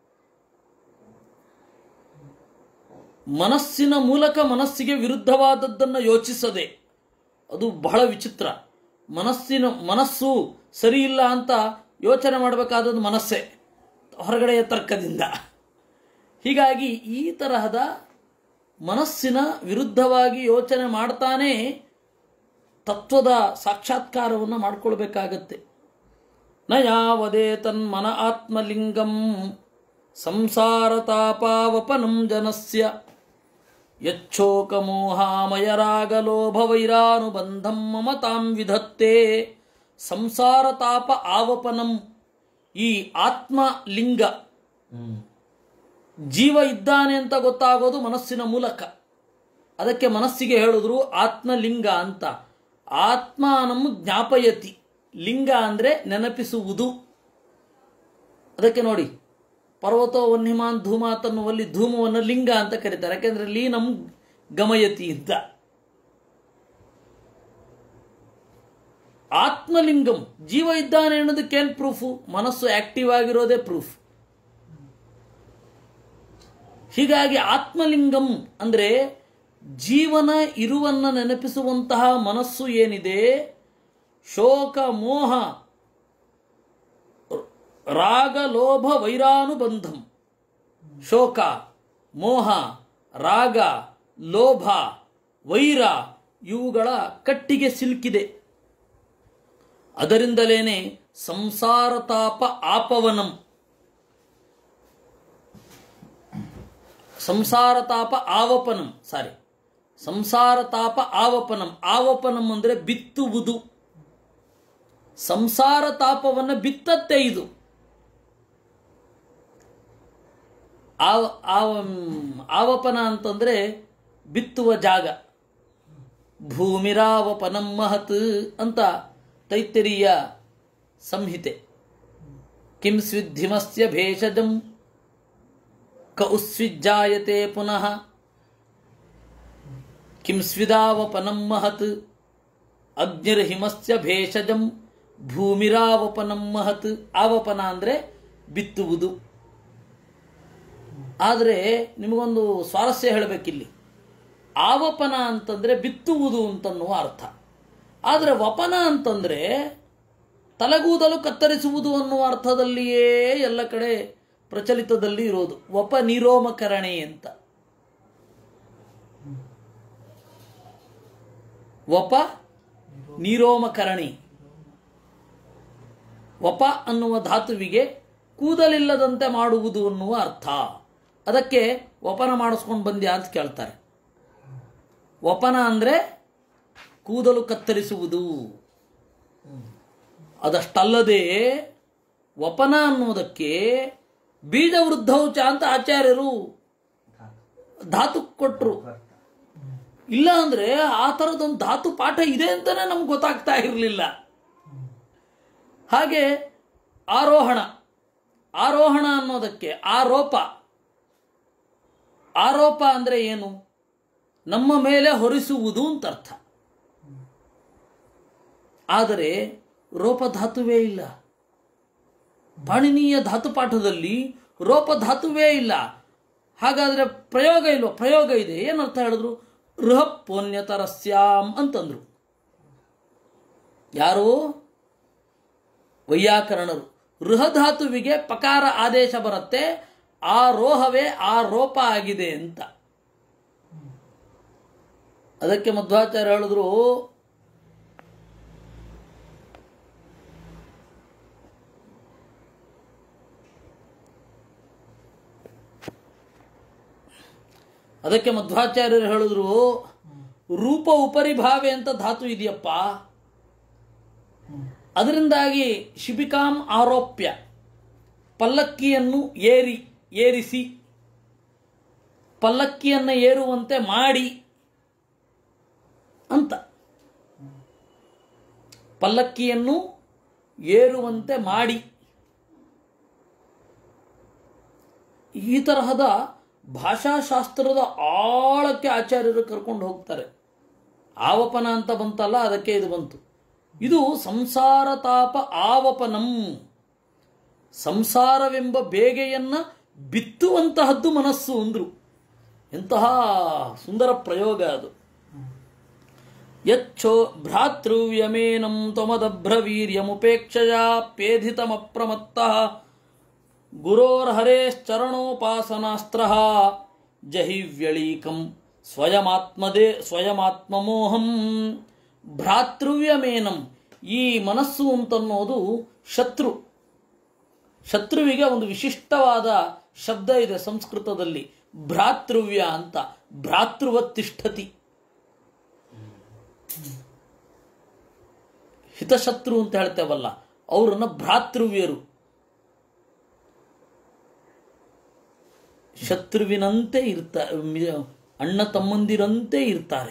ಮನಸ್ಸಿನ ಮೂಲಕ ಮನಸ್ಸಿಗೆ ವಿರುದ್ಧವಾದದ್ದನ್ನು ಯೋಚಿಸದೆ ಅದು ಬಹಳ ವಿಚಿತ್ರ ಮನಸ್ಸಿನ ಮನಸ್ಸು ಸರಿ ಇಲ್ಲ ಅಂತ ಯೋಚನೆ ಮಾಡಬೇಕಾದದ್ದು ಮನಸ್ಸೇ ಹೊರಗಡೆಯ ತರ್ಕದಿಂದ ಹೀಗಾಗಿ ಈ ತರಹದ ಮನಸ್ಸಿನ ವಿರುದ್ಧವಾಗಿ ಯೋಚನೆ ಮಾಡ್ತಾನೆ ತತ್ವದ ಸಾಕ್ಷಾತ್ಕಾರವನ್ನು ಮಾಡಿಕೊಳ್ಬೇಕಾಗತ್ತೆ ನ ಯಾವುದೇ ತನ್ಮನ ಆತ್ಮಲಿಂಗಂ ಸಂಸಾರತಾಪಾವಪನಂ ಜನಸ್ಯ ಯಚ್ಛೋಕಮೋಹಾಮಯರಾಗಲೋಭವೈರಾನುಬಂಧಂ ಮಮತಾಂ ವಿಧತ್ತೆ ಸಂಸಾರತಾಪ ಆವಪನಂ ಈ ಆತ್ಮಲಿಂಗ ಜೀವ ಇದ್ದಾನೆ ಅಂತ ಗೊತ್ತಾಗೋದು ಮನಸ್ಸಿನ ಮೂಲಕ ಅದಕ್ಕೆ ಮನಸ್ಸಿಗೆ ಹೇಳಿದ್ರು ಆತ್ಮಲಿಂಗ ಅಂತ ಆತ್ಮಾನಂ ಜ್ಞಾಪಯತಿ ಲಿಂಗ ಅಂದ್ರೆ ನೆನಪಿಸುವುದು ಅದಕ್ಕೆ ನೋಡಿ ಪರ್ವತೋ ವನ್ಯಮಾನ್ ಧೂಮಾತ್ ಅನ್ನುವಲ್ಲಿ ಧೂಮವನ್ನು ಲಿಂಗ ಅಂತ ಕರೀತಾರೆ ಯಾಕೆಂದ್ರೆ ಲೀನಂ ಗಮಯತಿ ಅಂತ ಆತ್ಮಲಿಂಗಂ ಜೀವ ಇದ್ದಾನೆ ಅನ್ನೋದಕ್ಕೇನು ಪ್ರೂಫು ಮನಸ್ಸು ಆಕ್ಟಿವ್ ಆಗಿರೋದೇ ಪ್ರೂಫ್ ಹೀಗಾಗಿ ಆತ್ಮಲಿಂಗಂ ಅಂದ್ರೆ ಜೀವನ ಇರುವನ್ನ ನೆನಪಿಸುವಂತಹ ಮನಸ್ಸು ಏನಿದೆ ಶೋಕ ಮೋಹ ರಾಗ ಲೋಭ ವೈರಾನುಬಂಧಂ ಶೋಕ ಮೋಹ ರಾಗ ಲೋಭ ವೈರ ಇವುಗಳ ಕಟ್ಟಿಗೆ ಸಿಲುಕಿದೆ ಅದರಿಂದಲೇನೆ ಸಂಸಾರ ತಾಪ ಆಪವನಂ ಸಂಸಾರ ತಾಪ ಆವಪನಂ ಸಾರಿ ಸಂಸಾರ ತಾಪ ಆವಪನಂ ಆವಪನಂ ಅಂದ್ರೆ ಬಿತ್ತುವುದು ಸಂಸಾರ ತಾಪವನ್ನು ಬಿತ್ತತ್ತೆ ಇದು ಆವ ಆವ- ಆವಪನ ಅಂತಂದ್ರೆ ಬಿತ್ತುವ ಜಾಗ ಭೂಮಿರಾವಪನಂ ಮಹತ್ ಅಂತ ತೈತ್ತರೀಯ ಸಂಹಿತೆ ಕಿಂ ಸ್ವಿದ್ಧಿಮಸ್ಯ ಭೇಷಜಂ ಕ ಉಸ್ವಿಜ್ಜಾಯತೆ ಪುನಃ ಕಿಂ ಸ್ವಿದಾವಪನಂ ಮಹತ್ ಅಗ್ನಿರ್ಹಿಮಸ್ಯ ಭೇಷಜಂ ಭೂಮಿರಾವಪನಂ ಮಹತ್ ಆವಪನ ಅಂದ್ರೆ ಬಿತ್ತುವುದು ಆದರೆ ನಿಮಗೊಂದು ಸ್ವಾರಸ್ಯ ಹೇಳಬೇಕಿಲ್ಲಿ ಆವಪನ ಅಂತಂದ್ರೆ ಬಿತ್ತುವುದು ಅಂತನ್ನುವ ಅರ್ಥ ಆದರೆ ವಪನ ಅಂತಂದ್ರೆ ತಲೆಗೂದಲು ಕತ್ತರಿಸುವುದು ಅನ್ನುವ ಅರ್ಥದಲ್ಲಿಯೇ ಎಲ್ಲ ಕಡೆ ಪ್ರಚಲಿತದಲ್ಲಿ ಇರೋದು ವಪ ನಿರೋಮಕರಣೆ ಅಂತ ವಪ ನಿರೋಮಕರಣಿ ವಪ ಅನ್ನುವ ಧಾತುವಿಗೆ ಕೂದಲಿಲ್ಲದಂತೆ ಮಾಡುವುದು ಅನ್ನುವ ಅರ್ಥ ಅದಕ್ಕೆ ವಪನ ಮಾಡಿಸ್ಕೊಂಡು ಬಂದ್ಯಾ ಅಂತ ಕೇಳ್ತಾರೆ ವಪನ ಅಂದ್ರೆ ಕೂದಲು ಕತ್ತರಿಸುವುದು ಅದಷ್ಟಲ್ಲದೆ ವಪನ ಅನ್ನುವುದಕ್ಕೆ ಬೀಜ ವೃದ್ಧೌಚ ಅಂತ ಆಚಾರ್ಯರು ಧಾತು ಕೊಟ್ರು ಇಲ್ಲ ಅಂದ್ರೆ ಆ ಥರದೊಂದು ಧಾತು ಪಾಠ ಇದೆ ಅಂತಾನೆ ನಮ್ಗೆ ಗೊತ್ತಾಗ್ತಾ ಇರಲಿಲ್ಲ ಹಾಗೆ ಆರೋಹಣ ಆರೋಹಣ ಅನ್ನೋದಕ್ಕೆ ಆರೋಪ ಆರೋಪ ಅಂದ್ರೆ ಏನು ನಮ್ಮ ಮೇಲೆ ಹೊರಿಸುವುದು ಅಂತ ಅರ್ಥ ಆದರೆ ರೋಪಧಾತುವೇ ಇಲ್ಲ ಪಾಣಿನೀಯ ಧಾತುಪಾಠದಲ್ಲಿ ರೋಪಧಾತುವೇ ಇಲ್ಲ ಹಾಗಾದ್ರೆ ಪ್ರಯೋಗ ಇಲ್ವ ಪ್ರಯೋಗ ಇದೆ ಏನರ್ಥ ಹೇಳಿದ್ರು ಋಹ ಪೋನ್ಯತರಸ್ಯಾಂ ಅಂತಂದ್ರು ಯಾರು ವೈಯಾಕರಣರು ಋಹಧಾತುವಿಗೆ ಪಕಾರ ಆದೇಶ ಬರುತ್ತೆ ಆ ರೋಹವೇ ಆ ರೋಪ ಆಗಿದೆ ಅಂತ ಅದಕ್ಕೆ ಮಧ್ವಾಚಾರ್ಯ ಹೇಳಿದ್ರು ಅದಕ್ಕೆ ಮಧ್ವಾಚಾರ್ಯರು ಹೇಳಿದ್ರು ರೂಪ ಉಪರಿಭಾವೆ ಅಂತ ಧಾತು ಇದೆಯಪ್ಪ ಅದರಿಂದಾಗಿ ಶಿಬಿಕಾಂ ಆರೋಪ್ಯ ಪಲ್ಲಕ್ಕಿಯನ್ನು ಏರಿ ಏರಿಸಿ ಪಲ್ಲಕ್ಕಿಯನ್ನು ಏರುವಂತೆ ಮಾಡಿ ಅಂತ ಪಲ್ಲಕ್ಕಿಯನ್ನು ಏರುವಂತೆ ಮಾಡಿ ಈ ತರಹದ ಭಾಷಾಶಾಸ್ತ್ರದ ಆಳಕ್ಕೆ ಆಚಾರ್ಯರು ಕರ್ಕೊಂಡು ಹೋಗ್ತಾರೆ ಆವಪನ ಅಂತ ಬಂತಲ್ಲ ಅದಕ್ಕೆ ಇದು ಬಂತು ಇದು ಸಂಸಾರ ತಾಪ ಆವಪನಂ ಸಂಸಾರವೆಂಬ ಬೇಗೆಯನ್ನ ಬಿತ್ತುವಂತಹದ್ದು ಮನಸ್ಸು ಅಂದ್ರು ಎಂತಹ ಸುಂದರ ಪ್ರಯೋಗ ಅದು ಯಚ್ಚೋ ಭ್ರಾತೃವ್ಯಮೇನಂ ತ್ವಮದಭ್ರವೀರ್ಯಮುಪೇಕ್ಷಯಾ ಪೇಧಿತಮಪ್ರಮತ್ತಃ ಗುರೋರ್ಹರೇಶ್ಚರಣೋಪಾಸನಾಸ್ತ್ರ ಜಹಿವ್ಯಳೀಕಂ ಸ್ವಯಮಾತ್ಮದೇ ಸ್ವಯಮಾತ್ಮಮೋಹಂ ಭ್ರಾತೃವ್ಯಮೇನಂ ಈ ಮನಸ್ಸು ಅಂತನ್ನೋದು ಶತ್ರು ಶತ್ರುವಿಗೆ ಒಂದು ವಿಶಿಷ್ಟವಾದ ಶಬ್ದ ಇದೆ ಸಂಸ್ಕೃತದಲ್ಲಿ ಭ್ರಾತೃವ್ಯ ಅಂತ ಭ್ರಾತೃವತ್ತಿಷ್ಠತಿ ಹಿತಶತ್ರು ಅಂತ ಹೇಳ್ತೇವಲ್ಲ ಅವರನ್ನ ಭ್ರಾತೃವ್ಯರು ಶತ್ರುವಿನಂತೆ ಇರ್ತಾ ಅಣ್ಣ ತಮ್ಮಂದಿರಂತೆ ಇರ್ತಾರೆ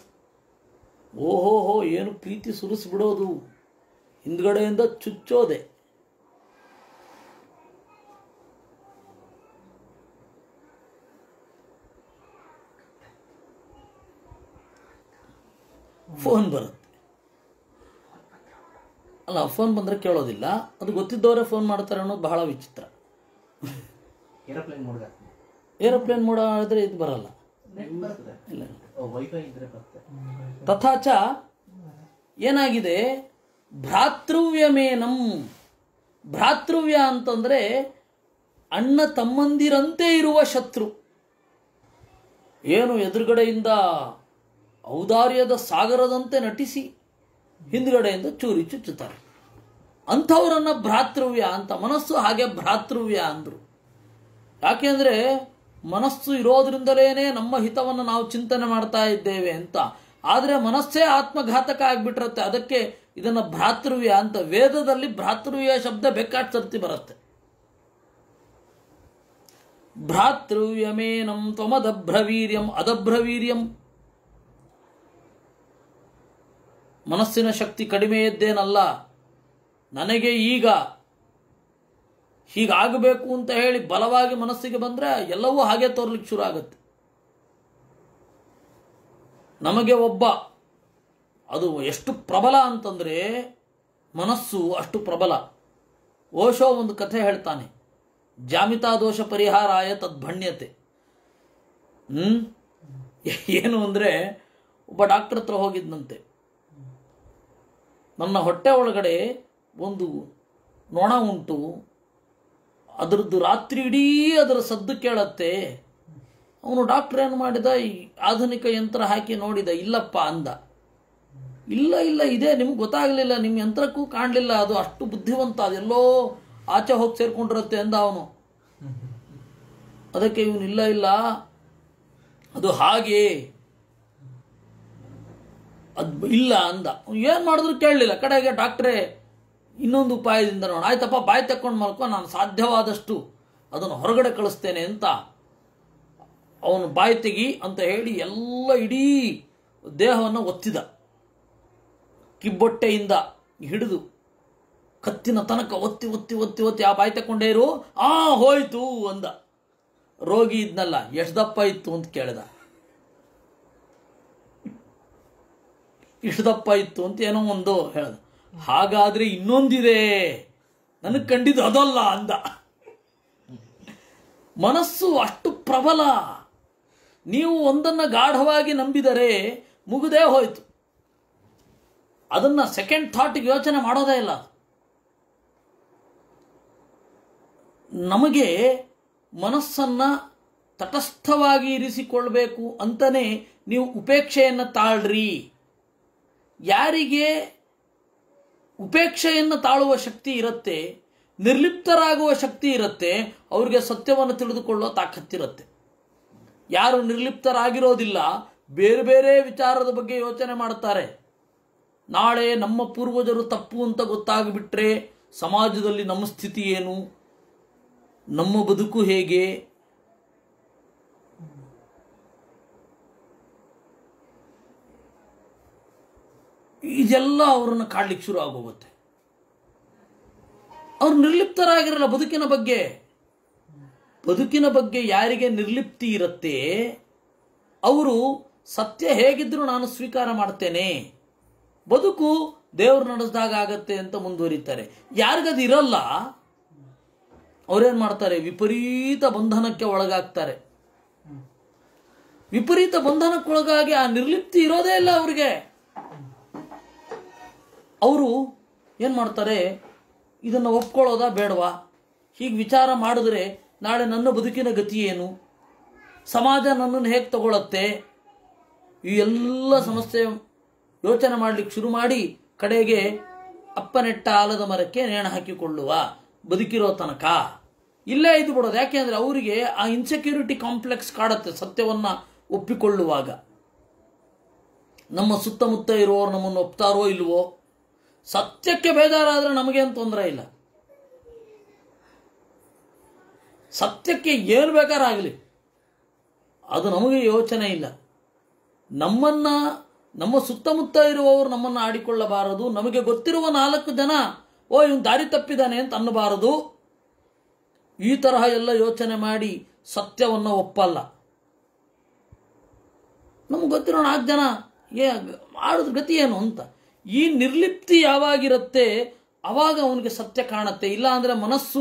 ಓಹೋಹೋ ಏನು ಪ್ರೀತಿ ಸುರಿಸ್ಬಿಡೋದು ಹಿಂದ್ಗಡೆಯಿಂದ ಚುಚ್ಚೋದೆ ಫೋನ್ ಬರುತ್ತೆ ಅಲ್ಲ ಫೋನ್ ಬಂದ್ರೆ ಕೇಳೋದಿಲ್ಲ ಅದು ಗೊತ್ತಿದ್ದವರೇ ಫೋನ್ ಮಾಡ್ತಾರೆ ಅನ್ನೋದು ಬಹಳ ವಿಚಿತ್ರ ಏರೋಪ್ಲೇನ್ ಮೋಡ್ಗೆ ಏರೋಪ್ಲೇನ್ ಮೋಡ ಮಾಡಿದ್ರೆ ಇದು ಬರಲ್ಲ ಇಲ್ಲ ವೈಫೈ ಇದ್ರೆ ಬರುತ್ತೆ ತಥಾಚ ಏನಾಗಿದೆ ಭ್ರಾತೃವ್ಯಮೇನಂ ಭ್ರಾತೃವ್ಯ ಅಂತಂದ್ರೆ ಅಣ್ಣ ತಮ್ಮಂದಿರಂತೆ ಇರುವ ಶತ್ರು ಏನು ಎದುರುಗಡೆಯಿಂದ ಔದಾರ್ಯದ ಸಾಗರದಂತೆ ನಟಿಸಿ ಹಿಂದ್ಗಡೆಯಿಂದ ಚೂರಿ ಚುಚ್ಚುತ್ತಾರೆ ಅಂಥವರನ್ನ ಭ್ರಾತೃವ್ಯ ಅಂತ ಮನಸ್ಸು ಹಾಗೆ ಭ್ರಾತೃವ್ಯ ಅಂದ್ರು ಯಾಕೆಂದ್ರೆ ಮನಸ್ಸು ಇರೋದ್ರಿಂದಲೇನೆ ನಮ್ಮ ಹಿತವನ್ನು ನಾವು ಚಿಂತನೆ ಮಾಡ್ತಾ ಇದ್ದೇವೆ ಅಂತ ಆದ್ರೆ ಮನಸ್ಸೇ ಆತ್ಮಘಾತಕ ಆಗ್ಬಿಟ್ಟಿರುತ್ತೆ ಅದಕ್ಕೆ ಇದನ್ನ ಭ್ರಾತೃವ್ಯ ಅಂತ ವೇದದಲ್ಲಿ ಭ್ರಾತೃವ್ಯ ಶಬ್ದ ಬೇಕಾಟ್ ಸರ್ತಿ ಬರುತ್ತೆ ಭ್ರಾತೃವ್ಯಮೇನಂ ತ್ವಮದಭ್ರವೀರ್ಯಂ ಅದಭ್ರವೀರ್ಯಂ ಮನಸ್ಸಿನ ಶಕ್ತಿ ಕಡಿಮೆ ಇದ್ದೇನಲ್ಲ ನನಗೆ ಈಗ ಹೀಗಾಗಬೇಕು ಅಂತ ಹೇಳಿ ಬಲವಾಗಿ ಮನಸ್ಸಿಗೆ ಬಂದ್ರೆ ಎಲ್ಲವೂ ಹಾಗೆ ತೋರ್ಲಿಕ್ಕೆ ಶುರು ಆಗುತ್ತೆ ನಮಗೆ ಒಬ್ಬ ಅದು ಎಷ್ಟು ಪ್ರಬಲ ಅಂತಂದ್ರೆ ಮನಸ್ಸು ಅಷ್ಟು ಪ್ರಬಲ ಓಶೋ ಒಂದು ಕಥೆ ಹೇಳ್ತಾನೆ ಜಾಮಿತಾ ದೋಷ ಪರಿಹಾರಾಯ ತದ್ಭಣ್ಯತೆ ಹ್ಮ್ ಏನು ಅಂದ್ರೆ ಒಬ್ಬ ಡಾಕ್ಟರ್ ಹತ್ರ ಹೋಗಿದ್ನಂತೆ ನನ್ನ ಹೊಟ್ಟೆ ಒಳಗಡೆ ಒಂದು ನೊಣ ಉಂಟು ಅದರದ್ದು ರಾತ್ರಿ ಇಡೀ ಅದರ ಸದ್ದು ಕೇಳತ್ತೆ ಅವನು ಡಾಕ್ಟರ್ ಏನು ಮಾಡಿದ ಈ ಆಧುನಿಕ ಯಂತ್ರ ಹಾಕಿ ನೋಡಿದ ಇಲ್ಲಪ್ಪ ಅಂದ ಇಲ್ಲ ಇಲ್ಲ ಇದೆ ನಿಮ್ಗೆ ಗೊತ್ತಾಗಲಿಲ್ಲ ನಿಮ್ಮ ಯಂತ್ರಕ್ಕೂ ಕಾಣಲಿಲ್ಲ ಅದು ಅಷ್ಟು ಬುದ್ಧಿವಂತ ಅದೆಲ್ಲೋ ಆಚೆ ಹೋಗಿ ಸೇರ್ಕೊಂಡಿರುತ್ತೆ ಅಂದ ಅವನು ಅದಕ್ಕೆ ಇವನು ಇಲ್ಲ ಇಲ್ಲ ಅದು ಹಾಗೆ ಅದು ಇಲ್ಲ ಅಂದ ಏನು ಮಾಡಿದ್ರು ಕೇಳಲಿಲ್ಲ ಕಡೆಗೆ ಡಾಕ್ಟ್ರೇ ಇನ್ನೊಂದು ಉಪಾಯದಿಂದ ನೋಡ ಆಯ್ತಪ್ಪ ಬಾಯಿ ತಕ್ಕೊಂಡು ಮಲ್ಕೊ ನಾನು ಸಾಧ್ಯವಾದಷ್ಟು ಅದನ್ನು ಹೊರಗಡೆ ಕಳಿಸ್ತೇನೆ ಅಂತ ಅವನು ಬಾಯಿ ತೆಗಿ ಅಂತ ಹೇಳಿ ಎಲ್ಲ ಇಡೀ ದೇಹವನ್ನು ಒತ್ತಿದ ಕಿಬ್ಬೊಟ್ಟೆಯಿಂದ ಹಿಡಿದು ಕತ್ತಿನ ತನಕ ಒತ್ತಿ ಒತ್ತಿ ಒತ್ತಿ ಒತ್ತಿ ಆ ಬಾಯಿ ತಕೊಂಡೇ ಇರು ಆ ಹೋಯ್ತು ಅಂದ ರೋಗಿ ಇದ್ನಲ್ಲ ಎಷ್ಟು ದಪ್ಪ ಇತ್ತು ಅಂತ ಕೇಳಿದ ಇಷ್ಟು ದಪ್ಪ ಇತ್ತು ಅಂತ ಏನೋ ಒಂದು ಹೇಳ್ದ ಹಾಗಾದ್ರೆ ಇನ್ನೊಂದಿದೆ ನನಗೆ ಕಂಡಿದ್ದು ಅದಲ್ಲ ಅಂದ ಮನಸ್ಸು ಅಷ್ಟು ಪ್ರಬಲ ನೀವು ಒಂದನ್ನ ಗಾಢವಾಗಿ ನಂಬಿದರೆ ಮುಗುದೇ ಹೋಯ್ತು ಅದನ್ನ ಸೆಕೆಂಡ್ ಥಾಟ್ಗೆ ಯೋಚನೆ ಮಾಡೋದೇ ಇಲ್ಲ ನಮಗೆ ಮನಸ್ಸನ್ನ ತಟಸ್ಥವಾಗಿ ಇರಿಸಿಕೊಳ್ಬೇಕು ಅಂತಲೇ ನೀವು ಉಪೇಕ್ಷೆಯನ್ನು ತಾಳ್ರಿ ಯಾರಿಗೆ ಉಪೇಕ್ಷೆಯನ್ನು ತಾಳುವ ಶಕ್ತಿ ಇರುತ್ತೆ ನಿರ್ಲಿಪ್ತರಾಗುವ ಶಕ್ತಿ ಇರುತ್ತೆ ಅವ್ರಿಗೆ ಸತ್ಯವನ್ನು ತಿಳಿದುಕೊಳ್ಳೋ ತಾಕತ್ತಿರುತ್ತೆ ಯಾರು ನಿರ್ಲಿಪ್ತರಾಗಿರೋದಿಲ್ಲ ಬೇರೆ ಬೇರೆ ವಿಚಾರದ ಬಗ್ಗೆ ಯೋಚನೆ ಮಾಡ್ತಾರೆ ನಾಳೆ ನಮ್ಮ ಪೂರ್ವಜರು ತಪ್ಪು ಅಂತ ಗೊತ್ತಾಗ್ಬಿಟ್ರೆ ಸಮಾಜದಲ್ಲಿ ನಮ್ಮ ಸ್ಥಿತಿ ಏನು ನಮ್ಮ ಬದುಕು ಹೇಗೆ ಇದೆಲ್ಲ ಅವರನ್ನು ಕಾಡ್ಲಿಕ್ಕೆ ಶುರು ಆಗೋಗುತ್ತೆ ಅವ್ರು ನಿರ್ಲಿಪ್ತರಾಗಿರಲ್ಲ ಬದುಕಿನ ಬಗ್ಗೆ ಬದುಕಿನ ಬಗ್ಗೆ ಯಾರಿಗೆ ನಿರ್ಲಿಪ್ತಿ ಇರುತ್ತೆ ಅವರು ಸತ್ಯ ಹೇಗಿದ್ರೂ ನಾನು ಸ್ವೀಕಾರ ಮಾಡ್ತೇನೆ ಬದುಕು ದೇವ್ರು ನಡೆಸಿದಾಗ ಆಗತ್ತೆ ಅಂತ ಮುಂದುವರಿತಾರೆ ಯಾರಿಗದು ಇರಲ್ಲ ಅವ್ರೇನ್ ಮಾಡ್ತಾರೆ ವಿಪರೀತ ಬಂಧನಕ್ಕೆ ಒಳಗಾಗ್ತಾರೆ ವಿಪರೀತ ಬಂಧನಕ್ಕೊಳಗಾಗಿ ಆ ನಿರ್ಲಿಪ್ತಿ ಇರೋದೇ ಇಲ್ಲ ಅವ್ರಿಗೆ ಅವರು ಏನ್ ಮಾಡ್ತಾರೆ ಇದನ್ನು ಒಪ್ಕೊಳ್ಳೋದಾ ಬೇಡವಾ ಹೀಗೆ ವಿಚಾರ ಮಾಡಿದ್ರೆ ನಾಳೆ ನನ್ನ ಬದುಕಿನ ಗತಿ ಏನು ಸಮಾಜ ನನ್ನನ್ನು ಹೇಗೆ ತಗೊಳತ್ತೆ ಈ ಎಲ್ಲ ಸಮಸ್ಯೆ ಯೋಚನೆ ಮಾಡ್ಲಿಕ್ಕೆ ಶುರು ಮಾಡಿ ಕಡೆಗೆ ಅಪ್ಪನೆಟ್ಟ ಆಲದ ಮರಕ್ಕೆ ನೇಣು ಹಾಕಿಕೊಳ್ಳುವ ಬದುಕಿರೋ ತನಕ ಇಲ್ಲೇ ಇದು ಬಿಡೋದು ಯಾಕೆಂದ್ರೆ ಅವರಿಗೆ ಆ ಇನ್ಸೆಕ್ಯೂರಿಟಿ ಕಾಂಪ್ಲೆಕ್ಸ್ ಕಾಡತ್ತೆ ಸತ್ಯವನ್ನ ಒಪ್ಪಿಕೊಳ್ಳುವಾಗ ನಮ್ಮ ಸುತ್ತಮುತ್ತ ಇರುವವರು ನಮ್ಮನ್ನು ಒಪ್ತಾರೋ ಇಲ್ವೋ ಸತ್ಯಕ್ಕೆ ಬೇಜಾರಾದ್ರೆ ನಮಗೇನು ತೊಂದರೆ ಇಲ್ಲ ಸತ್ಯಕ್ಕೆ ಏನು ಬೇಕಾರಾಗಲಿ ಅದು ನಮಗೆ ಯೋಚನೆ ಇಲ್ಲ ನಮ್ಮನ್ನ ನಮ್ಮ ಸುತ್ತಮುತ್ತ ಇರುವವರು ನಮ್ಮನ್ನು ಆಡಿಕೊಳ್ಳಬಾರದು ನಮಗೆ ಗೊತ್ತಿರುವ ನಾಲ್ಕು ಜನ ಓ ಇವನು ದಾರಿ ತಪ್ಪಿದ್ದಾನೆ ಅಂತ ಅನ್ನಬಾರದು ಈ ತರಹ ಎಲ್ಲ ಯೋಚನೆ ಮಾಡಿ ಸತ್ಯವನ್ನು ಒಪ್ಪಲ್ಲ ನಮ್ಗೆ ಗೊತ್ತಿರೋ ನಾಲ್ಕು ಜನ ಏ ಆಡಿದ ಗತಿ ಏನು ಅಂತ ಈ ನಿರ್ಲಿಪ್ತಿ ಯಾವಾಗಿರುತ್ತೆ ಅವಾಗ ಅವನಿಗೆ ಸತ್ಯ ಕಾಣತ್ತೆ ಇಲ್ಲ ಅಂದ್ರೆ ಮನಸ್ಸು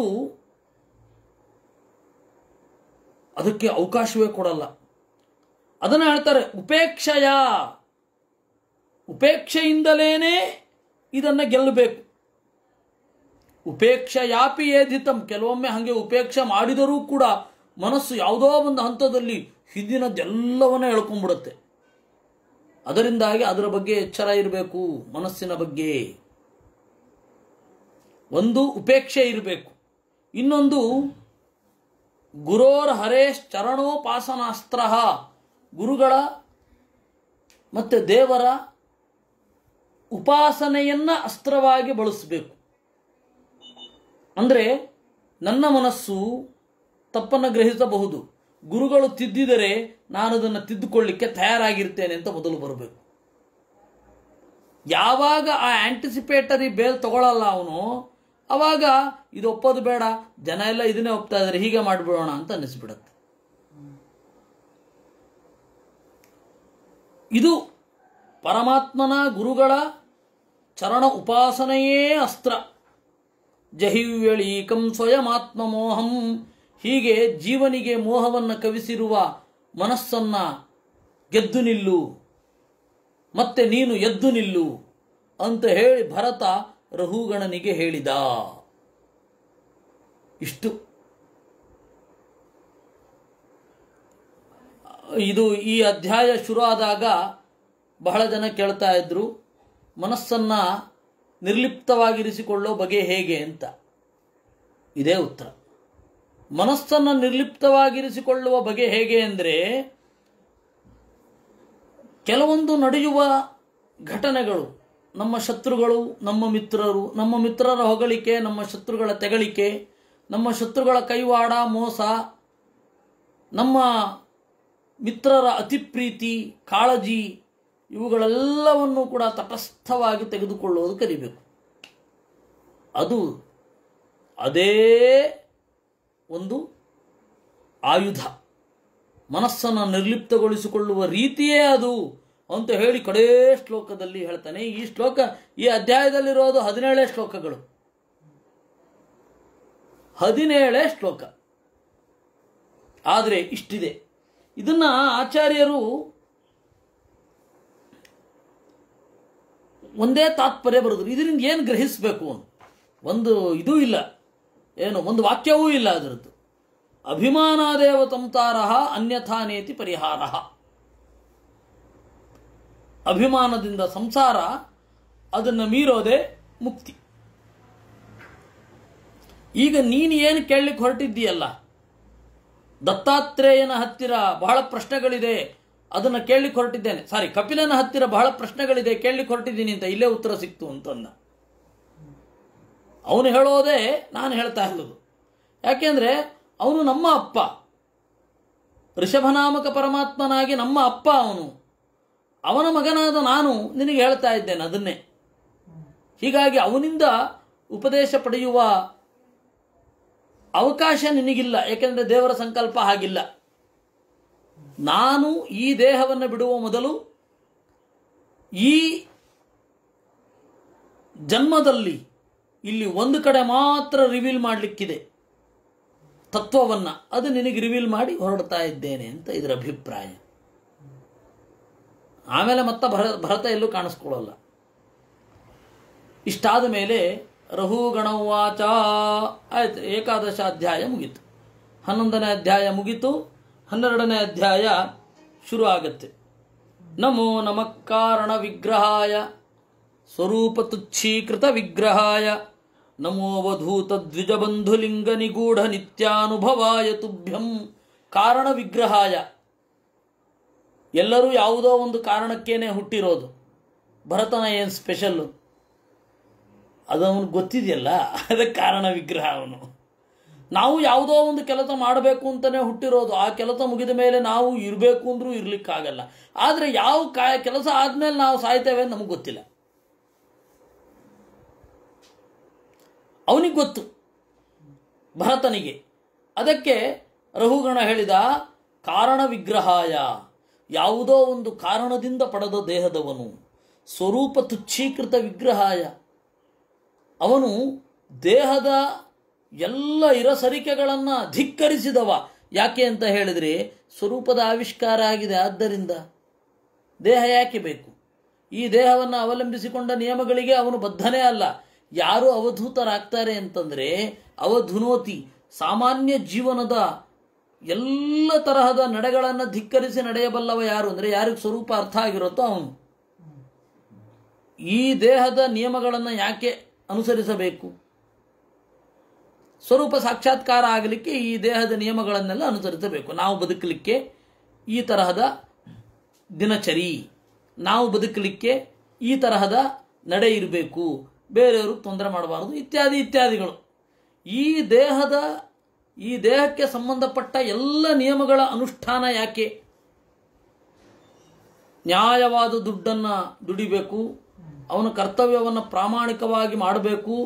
ಅದಕ್ಕೆ ಅವಕಾಶವೇ ಕೊಡಲ್ಲ ಅದನ್ನ ಹೇಳ್ತಾರೆ ಉಪೇಕ್ಷೆಯ ಉಪೇಕ್ಷೆಯಿಂದಲೇನೆ ಇದನ್ನ ಗೆಲ್ಲಬೇಕು ಉಪೇಕ್ಷಯಾಪಿ ಏಧಿತಂ ಕೆಲವೊಮ್ಮೆ ಹಾಗೆ ಉಪೇಕ್ಷೆ ಮಾಡಿದರೂ ಕೂಡ ಮನಸ್ಸು ಯಾವುದೋ ಒಂದು ಹಂತದಲ್ಲಿ ಹಿಂದಿನದ್ದೆಲ್ಲವನ್ನ ಎಳ್ಕೊಂಡ್ಬಿಡುತ್ತೆ ಅದರಿಂದಾಗಿ ಅದರ ಬಗ್ಗೆ ಎಚ್ಚರ ಇರಬೇಕು ಮನಸ್ಸಿನ ಬಗ್ಗೆ ಒಂದು ಉಪೇಕ್ಷೆ ಇರಬೇಕು ಇನ್ನೊಂದು ಗುರೋರ್ ಹರೇಶ್ ಚರಣೋಪಾಸನಾಸ್ತ್ರ ಗುರುಗಳ ಮತ್ತೆ ದೇವರ ಉಪಾಸನೆಯನ್ನ ಅಸ್ತ್ರವಾಗಿ ಬಳಸಬೇಕು ಅಂದ್ರೆ ನನ್ನ ಮನಸ್ಸು ತಪ್ಪನ್ನು ಗ್ರಹಿಸಬಹುದು ಗುರುಗಳು ತಿದ್ದಿದರೆ ನಾನು ಅದನ್ನು ತಿದ್ದುಕೊಳ್ಳಿಕ್ಕೆ ತಯಾರಾಗಿರ್ತೇನೆ ಅಂತ ಮೊದಲು ಬರಬೇಕು ಯಾವಾಗ ಆ ಆಂಟಿಸಿಪೇಟರಿ ಬೇಲ್ ತಗೊಳ್ಳಲ್ಲ ಅವನು ಅವಾಗ ಇದು ಒಪ್ಪೋದು ಬೇಡ ಜನ ಎಲ್ಲ ಇದನ್ನೇ ಒಪ್ತಾ ಇದ್ದಾರೆ ಹೀಗೆ ಮಾಡಿಬಿಡೋಣ ಅಂತ ಅನಿಸ್ಬಿಡತ್ತೆ ಇದು ಪರಮಾತ್ಮನ ಗುರುಗಳ ಚರಣ ಉಪಾಸನೆಯೇ ಅಸ್ತ್ರ ಜಹಿವ್ಯಳೀಕಂ ಸ್ವಯಮಾತ್ಮ ಮೋಹಂ ಹೀಗೆ ಜೀವನಿಗೆ ಮೋಹವನ್ನು ಕವಿಸಿರುವ ಮನಸ್ಸನ್ನ ಗೆದ್ದು ನಿಲ್ಲು ಮತ್ತೆ ನೀನು ಎದ್ದು ನಿಲ್ಲು ಅಂತ ಹೇಳಿ ಭರತ ರಹುಗಣನಿಗೆ ಹೇಳಿದ ಇಷ್ಟು ಇದು ಈ ಅಧ್ಯಾಯ ಶುರು ಆದಾಗ ಬಹಳ ಜನ ಕೇಳ್ತಾ ಇದ್ರು ಮನಸ್ಸನ್ನ ನಿರ್ಲಿಪ್ತವಾಗಿರಿಸಿಕೊಳ್ಳೋ ಬಗೆ ಹೇಗೆ ಅಂತ ಇದೇ ಉತ್ತರ ಮನಸ್ಸನ್ನು ನಿರ್ಲಿಪ್ತವಾಗಿರಿಸಿಕೊಳ್ಳುವ ಬಗೆ ಹೇಗೆ ಅಂದರೆ ಕೆಲವೊಂದು ನಡೆಯುವ ಘಟನೆಗಳು ನಮ್ಮ ಶತ್ರುಗಳು ನಮ್ಮ ಮಿತ್ರರು ನಮ್ಮ ಮಿತ್ರರ ಹೊಗಳಿಕೆ ನಮ್ಮ ಶತ್ರುಗಳ ತೆಗಳಿಕೆ ನಮ್ಮ ಶತ್ರುಗಳ ಕೈವಾಡ ಮೋಸ ನಮ್ಮ ಮಿತ್ರರ ಅತಿಪ್ರೀತಿ ಕಾಳಜಿ ಇವುಗಳೆಲ್ಲವನ್ನು ಕೂಡ ತಟಸ್ಥವಾಗಿ ತೆಗೆದುಕೊಳ್ಳುವುದು ಕಲಿಬೇಕು ಅದು ಅದೇ ಒಂದು ಆಯುಧ ಮನಸ್ಸನ್ನು ನಿರ್ಲಿಪ್ತಗೊಳಿಸಿಕೊಳ್ಳುವ ರೀತಿಯೇ ಅದು ಅಂತ ಹೇಳಿ ಕಡೇ ಶ್ಲೋಕದಲ್ಲಿ ಹೇಳ್ತಾನೆ ಈ ಶ್ಲೋಕ ಈ ಅಧ್ಯಾಯದಲ್ಲಿರೋದು ಹದಿನೇಳೇ ಶ್ಲೋಕಗಳು ಹದಿನೇಳೇ ಶ್ಲೋಕ ಆದರೆ ಇಷ್ಟಿದೆ ಇದನ್ನ ಆಚಾರ್ಯರು ಒಂದೇ ತಾತ್ಪರ್ಯ ಬರೆದ್ರು ಇದರಿಂದ ಏನು ಗ್ರಹಿಸಬೇಕು ಒಂದು ಇದೂ ಇಲ್ಲ ಏನು ಒಂದು ವಾಕ್ಯವೂ ಇಲ್ಲ ಅದರದ್ದು ಅಭಿಮಾನಾದೇವ ತಂತಾರ ಅನ್ಯಥಾ ನೇತಿ ಪರಿಹಾರ ಅಭಿಮಾನದಿಂದ ಸಂಸಾರ ಅದನ್ನು ಮೀರೋದೇ ಮುಕ್ತಿ ಈಗ ನೀನು ಏನು ಕೇಳಲಿಕ್ಕೆ ಹೊರಟಿದ್ದೀಯಲ್ಲ ದತ್ತಾತ್ರೇಯನ ಹತ್ತಿರ ಬಹಳ ಪ್ರಶ್ನೆಗಳಿದೆ ಅದನ್ನು ಕೇಳಲಿಕ್ಕೆ ಹೊರಟಿದ್ದೇನೆ ಸಾರಿ ಕಪಿಲನ ಹತ್ತಿರ ಬಹಳ ಪ್ರಶ್ನೆಗಳಿದೆ ಕೇಳಲಿಕ್ಕೆ ಹೊರಟಿದ್ದೀನಿ ಅಂತ ಇಲ್ಲೇ ಉತ್ತರ ಸಿಕ್ತು ಅಂತಂದ ಅವನು ಹೇಳೋದೇ ನಾನು ಹೇಳ್ತಾ ಇರೋದು ಯಾಕೆಂದ್ರೆ ಅವನು ನಮ್ಮ ಅಪ್ಪ ಋಷಭನಾಮಕ ಪರಮಾತ್ಮನಾಗಿ ನಮ್ಮ ಅಪ್ಪ ಅವನು ಅವನ ಮಗನಾದ ನಾನು ನಿನಗೆ ಹೇಳ್ತಾ ಇದ್ದೇನೆ ಅದನ್ನೇ ಹೀಗಾಗಿ ಅವನಿಂದ ಉಪದೇಶ ಪಡೆಯುವ ಅವಕಾಶ ನಿನಗಿಲ್ಲ ಯಾಕೆಂದ್ರೆ ದೇವರ ಸಂಕಲ್ಪ ಹಾಗಿಲ್ಲ ನಾನು ಈ ದೇಹವನ್ನು ಬಿಡುವ ಮೊದಲು ಈ ಜನ್ಮದಲ್ಲಿ ಇಲ್ಲಿ ಒಂದು ಕಡೆ ಮಾತ್ರ ರಿವೀಲ್ ಮಾಡಲಿಕ್ಕಿದೆ ತತ್ವವನ್ನ ಅದು ನಿನಗೆ ರಿವೀಲ್ ಮಾಡಿ ಹೊರಡ್ತಾ ಇದ್ದೇನೆ ಅಂತ ಇದರ ಅಭಿಪ್ರಾಯ ಆಮೇಲೆ ಮತ್ತೆ ಭರ ಭರತ ಎಲ್ಲೂ ಕಾಣಿಸ್ಕೊಳ್ಳಲ್ಲ ಇಷ್ಟಾದ ಮೇಲೆ ರಹುಗಣವಾಚ ಆಯ್ತು ಏಕಾದಶ ಅಧ್ಯಾಯ ಮುಗೀತು ಹನ್ನೊಂದನೇ ಅಧ್ಯಾಯ ಮುಗೀತು ಹನ್ನೆರಡನೇ ಅಧ್ಯಾಯ ಶುರು ಆಗತ್ತೆ ನಮೋ ನಮಃ ಕಾರಣ ವಿಗ್ರಹಾಯ ಸ್ವರೂಪ ತುಚ್ಛೀಕೃತ ವಿಗ್ರಹಾಯ ನಮೋವಧೂತ ದ್ವಿಜಬಂಧುಲಿಂಗ ನಿಗೂಢ ನಿತ್ಯಾನುಭವಾಯ ತುಭ್ಯಂ ಕಾರಣ ವಿಗ್ರಹಾಯ ಎಲ್ಲರೂ ಯಾವುದೋ ಒಂದು ಕಾರಣಕ್ಕೇನೆ ಹುಟ್ಟಿರೋದು ಭರತನ ಏನು ಸ್ಪೆಷಲ್ಲು ಅದು ಅವನು ಗೊತ್ತಿದೆಯಲ್ಲ ಅದಕ್ಕೆ ಕಾರಣ ವಿಗ್ರಹ ಅವನು ನಾವು ಯಾವುದೋ ಒಂದು ಕೆಲಸ ಮಾಡಬೇಕು ಅಂತಲೇ ಹುಟ್ಟಿರೋದು ಆ ಕೆಲಸ ಮುಗಿದ ಮೇಲೆ ನಾವು ಇರಬೇಕು ಅಂದ್ರೂ ಇರ್ಲಿಕ್ಕಾಗಲ್ಲ ಆದರೆ ಯಾವ ಕಾ ಕೆಲಸ ಆದ್ಮೇಲೆ ನಾವು ಸಾಯ್ತೇವೆ ಅಂತ ನಮಗೆ ಗೊತ್ತಿಲ್ಲ ಅವನಿಗೆ ಗೊತ್ತು ಭರತನಿಗೆ ಅದಕ್ಕೆ ರಹುಗಣ ಹೇಳಿದ ಕಾರಣ ವಿಗ್ರಹಾಯ ಯಾವುದೋ ಒಂದು ಕಾರಣದಿಂದ ಪಡೆದ ದೇಹದವನು ಸ್ವರೂಪ ತುಚ್ಛೀಕೃತ ವಿಗ್ರಹಾಯ ಅವನು ದೇಹದ ಎಲ್ಲ ಇರಸರಿಕೆಗಳನ್ನು ಧಿಕ್ಕರಿಸಿದವ ಯಾಕೆ ಅಂತ ಹೇಳಿದ್ರೆ ಸ್ವರೂಪದ ಆವಿಷ್ಕಾರ ಆಗಿದೆ ಆದ್ದರಿಂದ ದೇಹ ಯಾಕೆ ಬೇಕು ಈ ದೇಹವನ್ನು ಅವಲಂಬಿಸಿಕೊಂಡ ನಿಯಮಗಳಿಗೆ ಅವನು ಬದ್ಧನೇ ಅಲ್ಲ ಯಾರು ಅವಧೂತರಾಗ್ತಾರೆ ಅಂತಂದ್ರೆ ಅವಧುನೋತಿ ಸಾಮಾನ್ಯ ಜೀವನದ ಎಲ್ಲ ತರಹದ ನಡೆಗಳನ್ನು ಧಿಕ್ಕರಿಸಿ ನಡೆಯಬಲ್ಲವ ಯಾರು ಅಂದ್ರೆ ಯಾರಿಗೆ ಸ್ವರೂಪ ಅರ್ಥ ಆಗಿರುತ್ತೋ ಅವನು ಈ ದೇಹದ ನಿಯಮಗಳನ್ನು ಯಾಕೆ ಅನುಸರಿಸಬೇಕು ಸ್ವರೂಪ ಸಾಕ್ಷಾತ್ಕಾರ ಆಗಲಿಕ್ಕೆ ಈ ದೇಹದ ನಿಯಮಗಳನ್ನೆಲ್ಲ ಅನುಸರಿಸಬೇಕು ನಾವು ಬದುಕಲಿಕ್ಕೆ ಈ ತರಹದ ದಿನಚರಿ ನಾವು ಬದುಕಲಿಕ್ಕೆ ಈ ತರಹದ ನಡೆ ಇರಬೇಕು ಬೇರೆಯವರು ತೊಂದರೆ ಮಾಡಬಾರದು ಇತ್ಯಾದಿ ಇತ್ಯಾದಿಗಳು ಈ ದೇಹದ ಈ ದೇಹಕ್ಕೆ ಸಂಬಂಧಪಟ್ಟ ಎಲ್ಲ ನಿಯಮಗಳ ಅನುಷ್ಠಾನ ಯಾಕೆ ನ್ಯಾಯವಾದ ದುಡ್ಡನ್ನು ದುಡಿಬೇಕು ಅವನ ಕರ್ತವ್ಯವನ್ನು ಪ್ರಾಮಾಣಿಕವಾಗಿ ಮಾಡಬೇಕು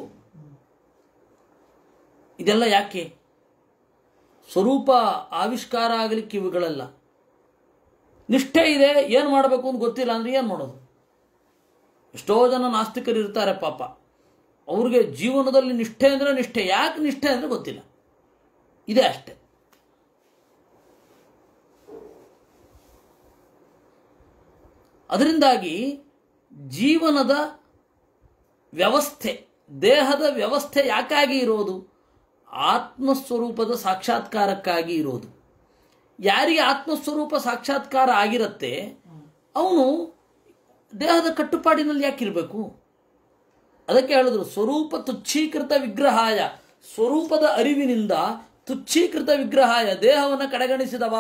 ಇದೆಲ್ಲ ಯಾಕೆ ಸ್ವರೂಪ ಆವಿಷ್ಕಾರ ಆಗಲಿಕ್ಕೆ ಇವುಗಳೆಲ್ಲ ನಿಷ್ಠೆ ಇದೆ ಏನು ಮಾಡಬೇಕು ಅಂತ ಗೊತ್ತಿಲ್ಲ ಅಂದ್ರೆ ಏನು ಮಾಡೋದು ಎಷ್ಟೋ ಜನ ನಾಸ್ತಿಕರು ಇರ್ತಾರೆ ಪಾಪ ಅವ್ರಿಗೆ ಜೀವನದಲ್ಲಿ ನಿಷ್ಠೆ ಅಂದ್ರೆ ನಿಷ್ಠೆ ಯಾಕೆ ನಿಷ್ಠೆ ಅಂದ್ರೆ ಗೊತ್ತಿಲ್ಲ ಇದೆ ಅಷ್ಟೆ ಅದರಿಂದಾಗಿ ಜೀವನದ ವ್ಯವಸ್ಥೆ ದೇಹದ ವ್ಯವಸ್ಥೆ ಯಾಕಾಗಿ ಇರೋದು ಆತ್ಮಸ್ವರೂಪದ ಸಾಕ್ಷಾತ್ಕಾರಕ್ಕಾಗಿ ಇರೋದು ಯಾರಿಗೆ ಆತ್ಮಸ್ವರೂಪ ಸಾಕ್ಷಾತ್ಕಾರ ಆಗಿರುತ್ತೆ ಅವನು ದೇಹದ ಕಟ್ಟುಪಾಡಿನಲ್ಲಿ ಯಾಕಿರಬೇಕು ಅದಕ್ಕೆ ಹೇಳಿದ್ರು ಸ್ವರೂಪ ತುಚ್ಛೀಕೃತ ವಿಗ್ರಹಾಯ ಸ್ವರೂಪದ ಅರಿವಿನಿಂದ ತುಚ್ಛೀಕೃತ ವಿಗ್ರಹಾಯ ದೇಹವನ್ನು ಕಡೆಗಣಿಸಿದವ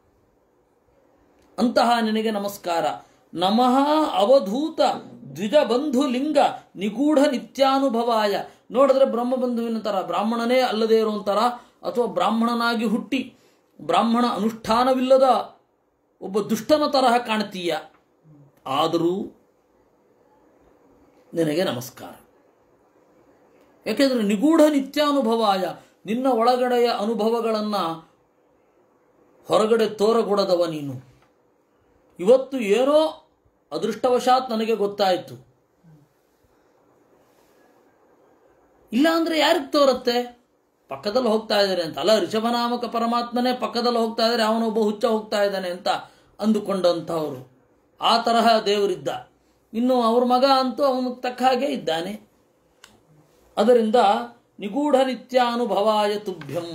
ಅಂತಹ ನಿನಗೆ ನಮಸ್ಕಾರ ನಮಃ ಅವಧೂತ ದ್ವಿಜಬಂಧು ಲಿಂಗ ನಿಗೂಢ ನಿತ್ಯಾನುಭವಾಯ ನೋಡಿದ್ರೆ ಬ್ರಹ್ಮಬಂಧುವಿನ ತರ ಬ್ರಾಹ್ಮಣನೇ ಅಲ್ಲದೇ ಇರುವಂತರ ಅಥವಾ ಬ್ರಾಹ್ಮಣನಾಗಿ ಹುಟ್ಟಿ ಬ್ರಾಹ್ಮಣ ಅನುಷ್ಠಾನವಿಲ್ಲದ ಒಬ್ಬ ದುಷ್ಟನ ತರಹ ಕಾಣ್ತೀಯ ಆದರೂ ನಿನಗೆ ನಮಸ್ಕಾರ ಯಾಕೆಂದ್ರೆ ನಿಗೂಢ ನಿತ್ಯಾನುಭವಾಯ ನಿನ್ನ ಒಳಗಡೆಯ ಅನುಭವಗಳನ್ನು ಹೊರಗಡೆ ತೋರಗೊಡದವ ನೀನು ಇವತ್ತು ಏನೋ ಅದೃಷ್ಟವಶಾತ್ ನನಗೆ ಗೊತ್ತಾಯಿತು ಇಲ್ಲ ಅಂದ್ರೆ ಯಾರಿಗೆ ತೋರುತ್ತೆ ಪಕ್ಕದಲ್ಲಿ ಹೋಗ್ತಾ ಇದ್ದಾರೆ ಅಂತ ಅಲ್ಲ ಋಷಭನಾಮಕ ಪರಮಾತ್ಮನೇ ಪಕ್ಕದಲ್ಲಿ ಹೋಗ್ತಾ ಇದ್ದಾರೆ ಅವನೊಬ್ಬ ಹುಚ್ಚ ಹೋಗ್ತಾ ಇದ್ದಾನೆ ಅಂತ ಅಂದುಕೊಂಡಂಥವ್ರು ಆ ತರಹ ದೇವರಿದ್ದ ಇನ್ನು ಅವ್ರ ಮಗ ಅಂತೂ ಅವನು ತಕ್ಕ ಹಾಗೆ ಇದ್ದಾನೆ ಅದರಿಂದ ನಿಗೂಢ ನಿತ್ಯಾನುಭವಾಯ ತುಭ್ಯಂ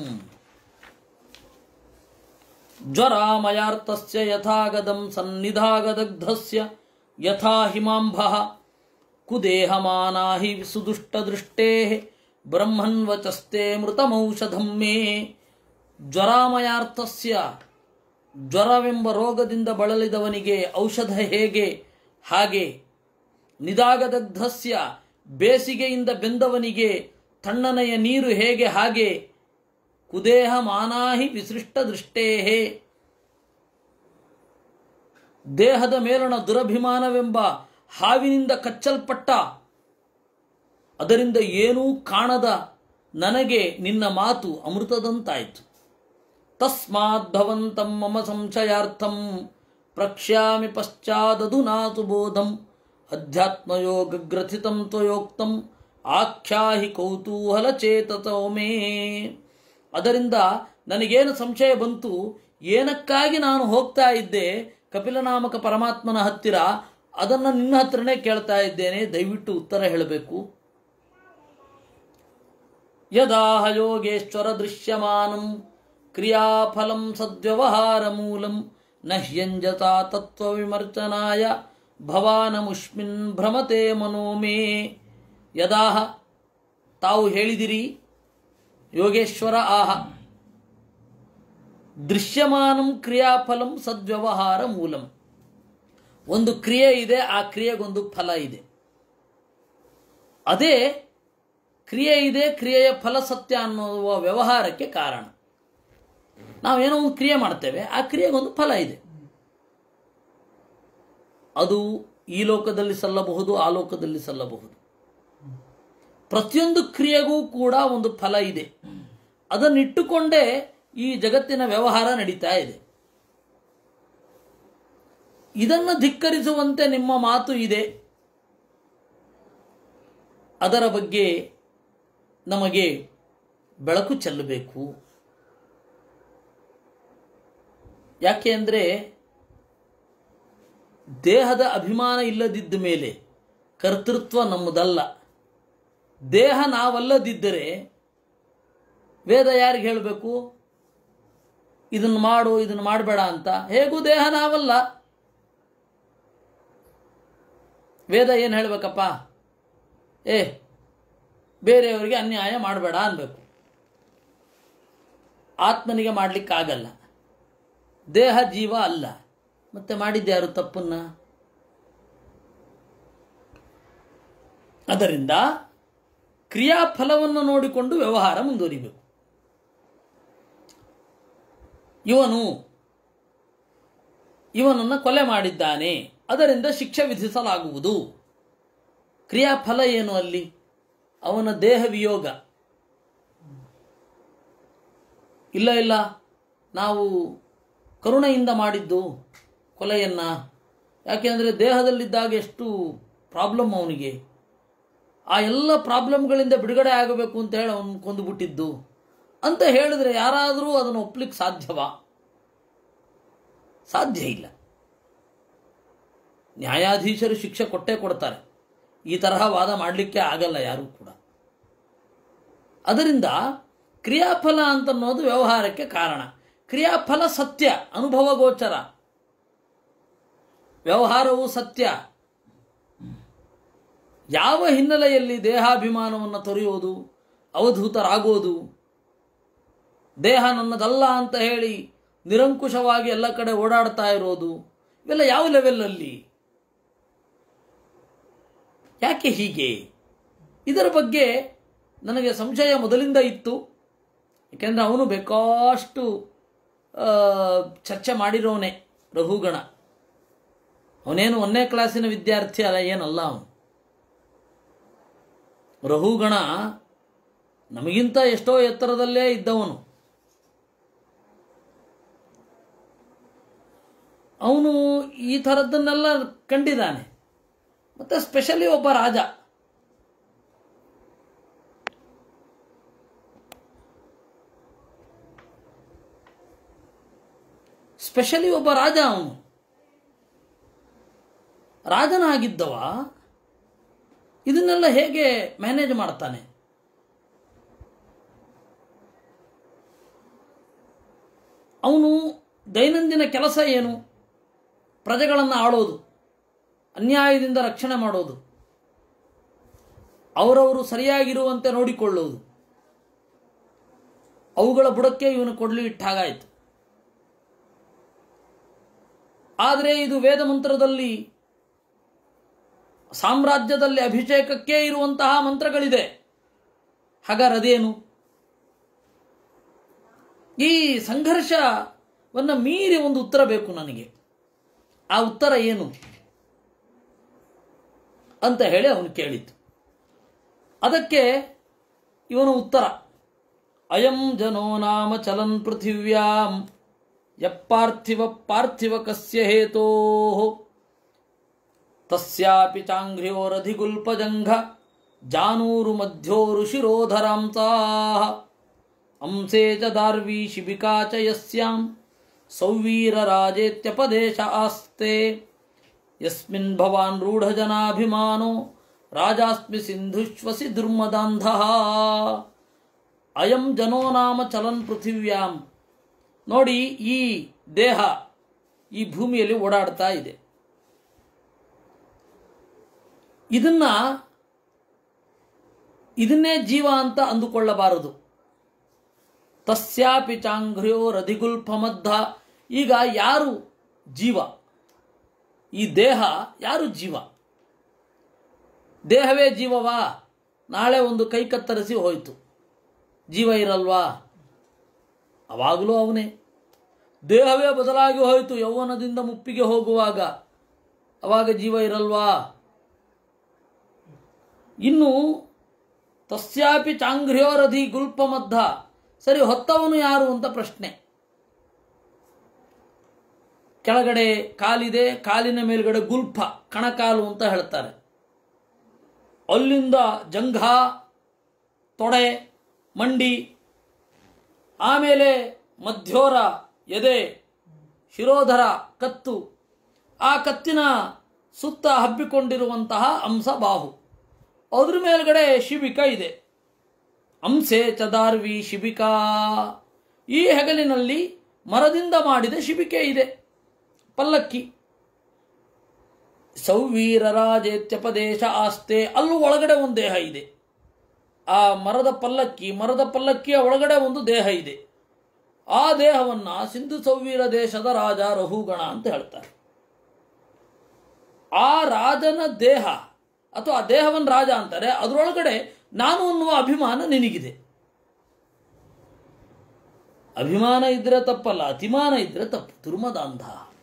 ಜ್ವರಾಮಯಾರ್ತಸ್ಯ ಯಥಾಗದಂ ಸನ್ನಿಧಾಗದಗ್ಧಸ್ಯ ಯಥಾ ಹಿಮಾಂಭಃ ಕುದೇಹಮಾನಾ ಹಿ ಸುದುಷ್ಟದೃಷ್ಟೇ ಬ್ರಹ್ಮನ್ವಚಸ್ತೆ ಮೃತಮೌಷಧಂ ಮೇ ಜ್ವರಾಮಯಾರ್ಥಸ್ಯ ಜ್ವರವೆಂಬ ರೋಗದಿಂದ ಬಳಲಿದವನಿಗೆ ಔಷಧ ಹೇಗೆ ಹಾಗೆ ನಿದಾಗದಗ್ಧಸ್ಯ ಬೇಸಿಗೆಯಿಂದ ಬೆಂದವನಿಗೆ ತಣ್ಣನೆಯ ನೀರು ಹೇಗೆ ಹಾಗೆ ಕುದೇಹ ಮಾನಾಹಿ ವಿಸೃಷ್ಟ ದೃಷ್ಟೇಹೇ ದೇಹದ ಮೇಲಣ ದುರಭಿಮಾನವೆಂಬ ಹಾವಿನಿಂದ ಕಚ್ಚಲ್ಪಟ್ಟ ಅದರಿಂದ ಏನೂ ಕಾಣದ ನನಗೆ ನಿನ್ನ ಮಾತು ಅಮೃತದಂತಾಯಿತು ತಸ್ಮಾತ್ ಭವಂತಂ ಮಮ ಸಂಶಯಾರ್ಥಂ ಪ್ರಕ್ಷ್ಯಾಮಿ ಪಶ್ಚಾದಧುನಾತು ಬೋಧಂ ಅಧ್ಯಾತ್ಮಯೋಗಗ್ರಥಿತಂ ತ್ವಯೋಕ್ತಂ ಆಖ್ಯಾಹಿ ಕೌತೂಹಲ ಚೇತತೋ ಮೇ ಅದರಿಂದ ನನಗೇನು ಸಂಶಯ ಬಂತು ಏನಕ್ಕಾಗಿ ನಾನು ಹೋಗ್ತಾ ಇದ್ದೆ ಕಪಿಲನಾಮಕ ಪರಮಾತ್ಮನ ಹತ್ತಿರ ಅದನ್ನು ನಿನ್ನ ಹತ್ರನೇ ಕೇಳ್ತಾ ಇದ್ದೇನೆ ದಯವಿಟ್ಟು ಉತ್ತರ ಹೇಳಬೇಕು ಯದಾಹ ಯೋಗೇಶ್ವರ ದೃಶ್ಯಮಾನಂ ಕ್ರಿಯಾಫಲಂ ಸದ್ವ್ಯವಹಾರ ಮೂಲಂ ನ ಹ್ಯಂಜತಾ ತತ್ವ ವಿಮರ್ಶನಾಯ ಭವಾನಮುಷ್ಮಿನ್ ಭ್ರಮತೆ ಮನೋ ಮೇ ಯದಾಹ ತಾವು ಹೇಳಿದಿರಿ ಯೋಗೇಶ್ವರ ಆಹ ದೃಶ್ಯಮಾನಂ ಕ್ರಿಯಾಫಲಂ ಸದ್ವ್ಯವಹಾರ ಮೂಲಂ ಒಂದು ಕ್ರಿಯೆ ಇದೆ ಆ ಕ್ರಿಯೆಗೊಂದು ಫಲ ಇದೆ ಅದೇ ಕ್ರಿಯೆ ಇದೆ ಕ್ರಿಯೆಯ ಫಲ ಸತ್ಯ ಅನ್ನುವ ವ್ಯವಹಾರಕ್ಕೆ ಕಾರಣ ನಾವೇನೋ ಒಂದು ಕ್ರಿಯೆ ಮಾಡ್ತೇವೆ ಆ ಕ್ರಿಯೆಗೊಂದು ಫಲ ಇದೆ ಅದು ಈ ಲೋಕದಲ್ಲಿ ಸಲ್ಲಬಹುದು ಆ ಲೋಕದಲ್ಲಿ ಸಲ್ಲಬಹುದು ಪ್ರತಿಯೊಂದು ಕ್ರಿಯೆಗೂ ಕೂಡ ಒಂದು ಫಲ ಇದೆ ಅದನ್ನಿಟ್ಟುಕೊಂಡೇ ಈ ಜಗತ್ತಿನ ವ್ಯವಹಾರ ನಡೀತಾ ಇದೆ ಇದನ್ನು ಧಿಕ್ಕರಿಸುವಂತೆ ನಿಮ್ಮ ಮಾತು ಇದೆ ಅದರ ಬಗ್ಗೆ ನಮಗೆ ಬೆಳಕು ಚೆಲ್ಲಬೇಕು ಯಾಕೆ ಅಂದರೆ ದೇಹದ ಅಭಿಮಾನ ಇಲ್ಲದಿದ್ದ ಮೇಲೆ ಕರ್ತೃತ್ವ ನಮ್ಮದಲ್ಲ ದೇಹ ನಾವಲ್ಲದಿದ್ದರೆ ವೇದ ಯಾರಿಗೆ ಹೇಳಬೇಕು ಇದನ್ನು ಮಾಡು ಇದನ್ನು ಮಾಡಬೇಡ ಅಂತ ಹೇಗೂ ದೇಹ ನಾವಲ್ಲ ವೇದ ಏನು ಹೇಳಬೇಕಪ್ಪ ಏ ಬೇರೆಯವರಿಗೆ ಅನ್ಯಾಯ ಮಾಡಬೇಡ ಅನ್ಬೇಕು ಆತ್ಮನಿಗೆ ಮಾಡಲಿಕ್ಕಾಗಲ್ಲ ದೇಹ ಜೀವ ಅಲ್ಲ ಮತ್ತೆ ಮಾಡಿದ್ಯಾರು ತಪ್ಪನ್ನ ಅದರಿಂದ ಕ್ರಿಯಾಫಲವನ್ನು ನೋಡಿಕೊಂಡು ವ್ಯವಹಾರ ಮುಂದುವರಿಬೇಕು ಇವನು ಇವನನ್ನು ಕೊಲೆ ಮಾಡಿದ್ದಾನೆ ಅದರಿಂದ ಶಿಕ್ಷೆ ವಿಧಿಸಲಾಗುವುದು ಕ್ರಿಯಾಫಲ ಏನು ಅಲ್ಲಿ ಅವನ ದೇಹ ವಿಯೋಗ ಇಲ್ಲ ಇಲ್ಲ ನಾವು ಕರುಣೆಯಿಂದ ಮಾಡಿದ್ದು ಕೊಲೆಯನ್ನ ಯಾಕೆಂದರೆ ದೇಹದಲ್ಲಿದ್ದಾಗ ಎಷ್ಟು ಪ್ರಾಬ್ಲಮ್ ಅವನಿಗೆ ಆ ಎಲ್ಲ ಪ್ರಾಬ್ಲಮ್ಗಳಿಂದ ಬಿಡುಗಡೆ ಆಗಬೇಕು ಅಂತ ಹೇಳಿ ಅವನು ಕೊಂದುಬಿಟ್ಟಿದ್ದು ಅಂತ ಹೇಳಿದ್ರೆ ಯಾರಾದರೂ ಅದನ್ನು ಒಪ್ಲಿಕ್ಕೆ ಸಾಧ್ಯವಾ ಸಾಧ್ಯ ಇಲ್ಲ ನ್ಯಾಯಾಧೀಶರು ಶಿಕ್ಷೆ ಕೊಟ್ಟೇ ಕೊಡ್ತಾರೆ ಈ ತರಹ ವಾದ ಮಾಡಲಿಕ್ಕೆ ಆಗಲ್ಲ ಯಾರೂ ಕೂಡ ಅದರಿಂದ ಕ್ರಿಯಾಫಲ ಅಂತನ್ನೋದು ವ್ಯವಹಾರಕ್ಕೆ ಕಾರಣ ಕ್ರಿಯಾಫಲ ಸತ್ಯ ಅನುಭವ ಗೋಚರ ವ್ಯವಹಾರವು ಸತ್ಯ ಯಾವ ಹಿನ್ನೆಲೆಯಲ್ಲಿ ದೇಹಾಭಿಮಾನವನ್ನು ತೊರೆಯೋದು ಅವಧೂತರಾಗೋದು ದೇಹ ನನ್ನದಲ್ಲ ಅಂತ ಹೇಳಿ ನಿರಂಕುಶವಾಗಿ ಎಲ್ಲ ಕಡೆ ಓಡಾಡ್ತಾ ಇರೋದು ಇವೆಲ್ಲ ಯಾವ ಲೆವೆಲ್ಲಲ್ಲಿ ಯಾಕೆ ಹೀಗೆ ಇದರ ಬಗ್ಗೆ ನನಗೆ ಸಂಶಯ ಮೊದಲಿಂದ ಇತ್ತು ಯಾಕೆಂದರೆ ಅವನು ಬೇಕಾಷ್ಟು ಆ, ಚರ್ಚೆ ಮಾಡಿರೋನೆ ರಘುಗಣ ಅವನೇನು ಒಂದನೇ ಕ್ಲಾಸಿನ ವಿದ್ಯಾರ್ಥಿ ಅಲ್ಲ ಏನಲ್ಲ ಅವನು ರಘುಗಣ ನಮಗಿಂತ ಎಷ್ಟೋ ಎತ್ತರದಲ್ಲೇ ಇದ್ದವನು ಅವನು ಈ ಥರದ್ದನ್ನೆಲ್ಲ ಕಂಡಿದ್ದಾನೆ ಮತ್ತೆ ಸ್ಪೆಷಲಿ ಒಬ್ಬ ರಾಜ ಸ್ಪೆಷಲಿ ಒಬ್ಬ ರಾಜ ಅವನು ರಾಜನಾಗಿದ್ದವ ಇದನ್ನೆಲ್ಲ ಹೇಗೆ ಮ್ಯಾನೇಜ್ ಮಾಡ್ತಾನೆ ಅವನು ದೈನಂದಿನ ಕೆಲಸ ಏನು ಪ್ರಜೆಗಳನ್ನು ಆಳೋದು ಅನ್ಯಾಯದಿಂದ ರಕ್ಷಣೆ ಮಾಡೋದು ಅವರವರು ಸರಿಯಾಗಿರುವಂತೆ ನೋಡಿಕೊಳ್ಳುವುದು ಅವುಗಳ ಬುಡಕ್ಕೆ ಇವನು ಕೊಡ್ಲಿ ಇಟ್ಟಾಗಾಯಿತು ಆದರೆ ಇದು ವೇದ ಮಂತ್ರದಲ್ಲಿ ಸಾಮ್ರಾಜ್ಯದಲ್ಲಿ ಅಭಿಷೇಕಕ್ಕೆ ಇರುವಂತಹ ಮಂತ್ರಗಳಿದೆ ಹಾಗಾದ್ರೆ ಅದೇನು ಈ ಸಂಘರ್ಷವನ್ನು ಮೀರಿ ಒಂದು ಉತ್ತರ ಬೇಕು ನನಗೆ ಆ ಉತ್ತರ ಏನು ಅಂತ ಹೇಳಿ ಅವನು ಕೇಳಿತು ಅದಕ್ಕೆ ಇವನು ಉತ್ತರ ಅಯಂ ಜನೋ ನಾಮ ಚಲನ್ ಪೃಥಿವ್ಯಾಂ ಯಪ್ಪಾರ್ಥಿವ ಪಾರ್ಥಿವ ಕಸ್ಯ ಹೇತೋ ತಸ್ಯಾಪಿ ಚಾಂಘ್ರ್ಯೋರಧಿಗುಲ್ಪಜಂಘ ಜಾನೂರು ಮಧ್ಯೋರು ಶಿರೋಧರಾಂತಾ ಅಂಸೇ ಚ ದಾರ್ವಿ ಶಿಬಿಕಾ ಚ ಯಸ್ಯಾಂ ಸೌವೀರರಾಜೇತ್ಯಪದೇಶ ಆಸ್ತೆ ಯಸ್ಮಿನ್ ಭವಾನ್ ರೂಢಜನಾಭಿಮಾನೋ ರಾಜಾಸ್ಮಿ ಸಿಂಧುಶ್ವಸಿ ದುರ್ಮದಾಂಧಃ ಅಯಂ ಜನೋ ನಾಮ ಚಲನ್ ಪೃಥಿವ್ಯಾಂ ನೋಡಿ ಈ ದೇಹ ಈ ಭೂಮಿಯಲ್ಲಿ ಓಡಾಡ್ತಾ ಇದೆ ಇದನ್ನ ಇದನ್ನೇ ಜೀವ ಅಂತ ಅಂದುಕೊಳ್ಳಬಾರದು ತಸ್ಯಾಪಿ ಚಾಂಘ್ರ್ಯೋ ರಧಿಗುಲ್ಫಮದ್ಧ ಈಗ ಯಾರು ಜೀವ ಈ ದೇಹ ಯಾರು ಜೀವ ದೇಹವೇ ಜೀವವಾ ನಾಳೆ ಒಂದು ಕೈ ಕತ್ತರಿಸಿ ಹೋಯಿತು ಜೀವ ಇರಲ್ವಾ ಅವಾಗಲೂ ಅವನೇ ದೇಹವೇ ಬದಲಾಗಿ ಹೋಯಿತು ಯೌವನದಿಂದ ಮುಪ್ಪಿಗೆ ಹೋಗುವಾಗ ಅವಾಗ ಜೀವ ಇರಲ್ವಾ ಇನ್ನು ತಸ್ಯಾಪಿ ಚಾಂಘ್ರ್ಯೋರಧಿ ಗುಲ್ಪಮದ್ಧ ಸರಿ ಹೊತ್ತವನು ಯಾರು ಅಂತ ಪ್ರಶ್ನೆ ಕೆಳಗಡೆ ಕಾಲಿದೆ ಕಾಲಿನ ಮೇಲ್ಗಡೆ ಗುಲ್ಫ ಕಣಕಾಲು ಅಂತ ಹೇಳ್ತಾರೆ ಅಲ್ಲಿಂದ ಜಂಘ ತೊಡೆ ಮಂಡಿ ಆಮೇಲೆ ಮಧ್ಯೋರ ಎದೆ ಶಿರೋಧರ ಕತ್ತು ಆ ಕತ್ತಿನ ಸುತ್ತ ಹಬ್ಬಿಕೊಂಡಿರುವಂತಹ ಅಂಶ ಬಾಹು ಅದ್ರ ಮೇಲ್ಗಡೆ ಶಿಬಿಕ ಇದೆ ಅಂಸೆ ಚದಾರ್ವಿ ಶಿಬಿಕಾ ಈ ಹೆಗಲಿನಲ್ಲಿ ಮರದಿಂದ ಮಾಡಿದ ಶಿಬಿಕೆ ಇದೆ ಪಲ್ಲಕ್ಕಿ ಸೌವೀರರಾಜೇತ್ಯಪದೇಶ ಆಸ್ತೆ ಅಲ್ಲೂ ಒಳಗಡೆ ಒಂದು ದೇಹ ಇದೆ ಆ ಮರದ ಪಲ್ಲಕ್ಕಿ ಮರದ ಪಲ್ಲಕ್ಕಿಯ ಒಳಗಡೆ ಒಂದು ದೇಹ ಇದೆ ಆ ದೇಹವನ್ನ ಸಿಂಧು ಸೌವೀರ ದೇಶದ ರಾಜ ರಹುಗಣ ಅಂತ ಹೇಳ್ತಾರೆ ಆ ರಾಜನ ದೇಹ ಅಥವಾ ಆ ದೇಹವನ್ನು ರಾಜ ಅಂತಾರೆ ಅದರೊಳಗಡೆ ನಾನು ಅನ್ನುವ ಅಭಿಮಾನ ನಿನಗಿದೆ ಅಭಿಮಾನ ಇದ್ರೆ ತಪ್ಪಲ್ಲ ಅತಿಮಾನ ಇದ್ರೆ ತಪ್ಪು ದುರ್ಮದಾಂಧ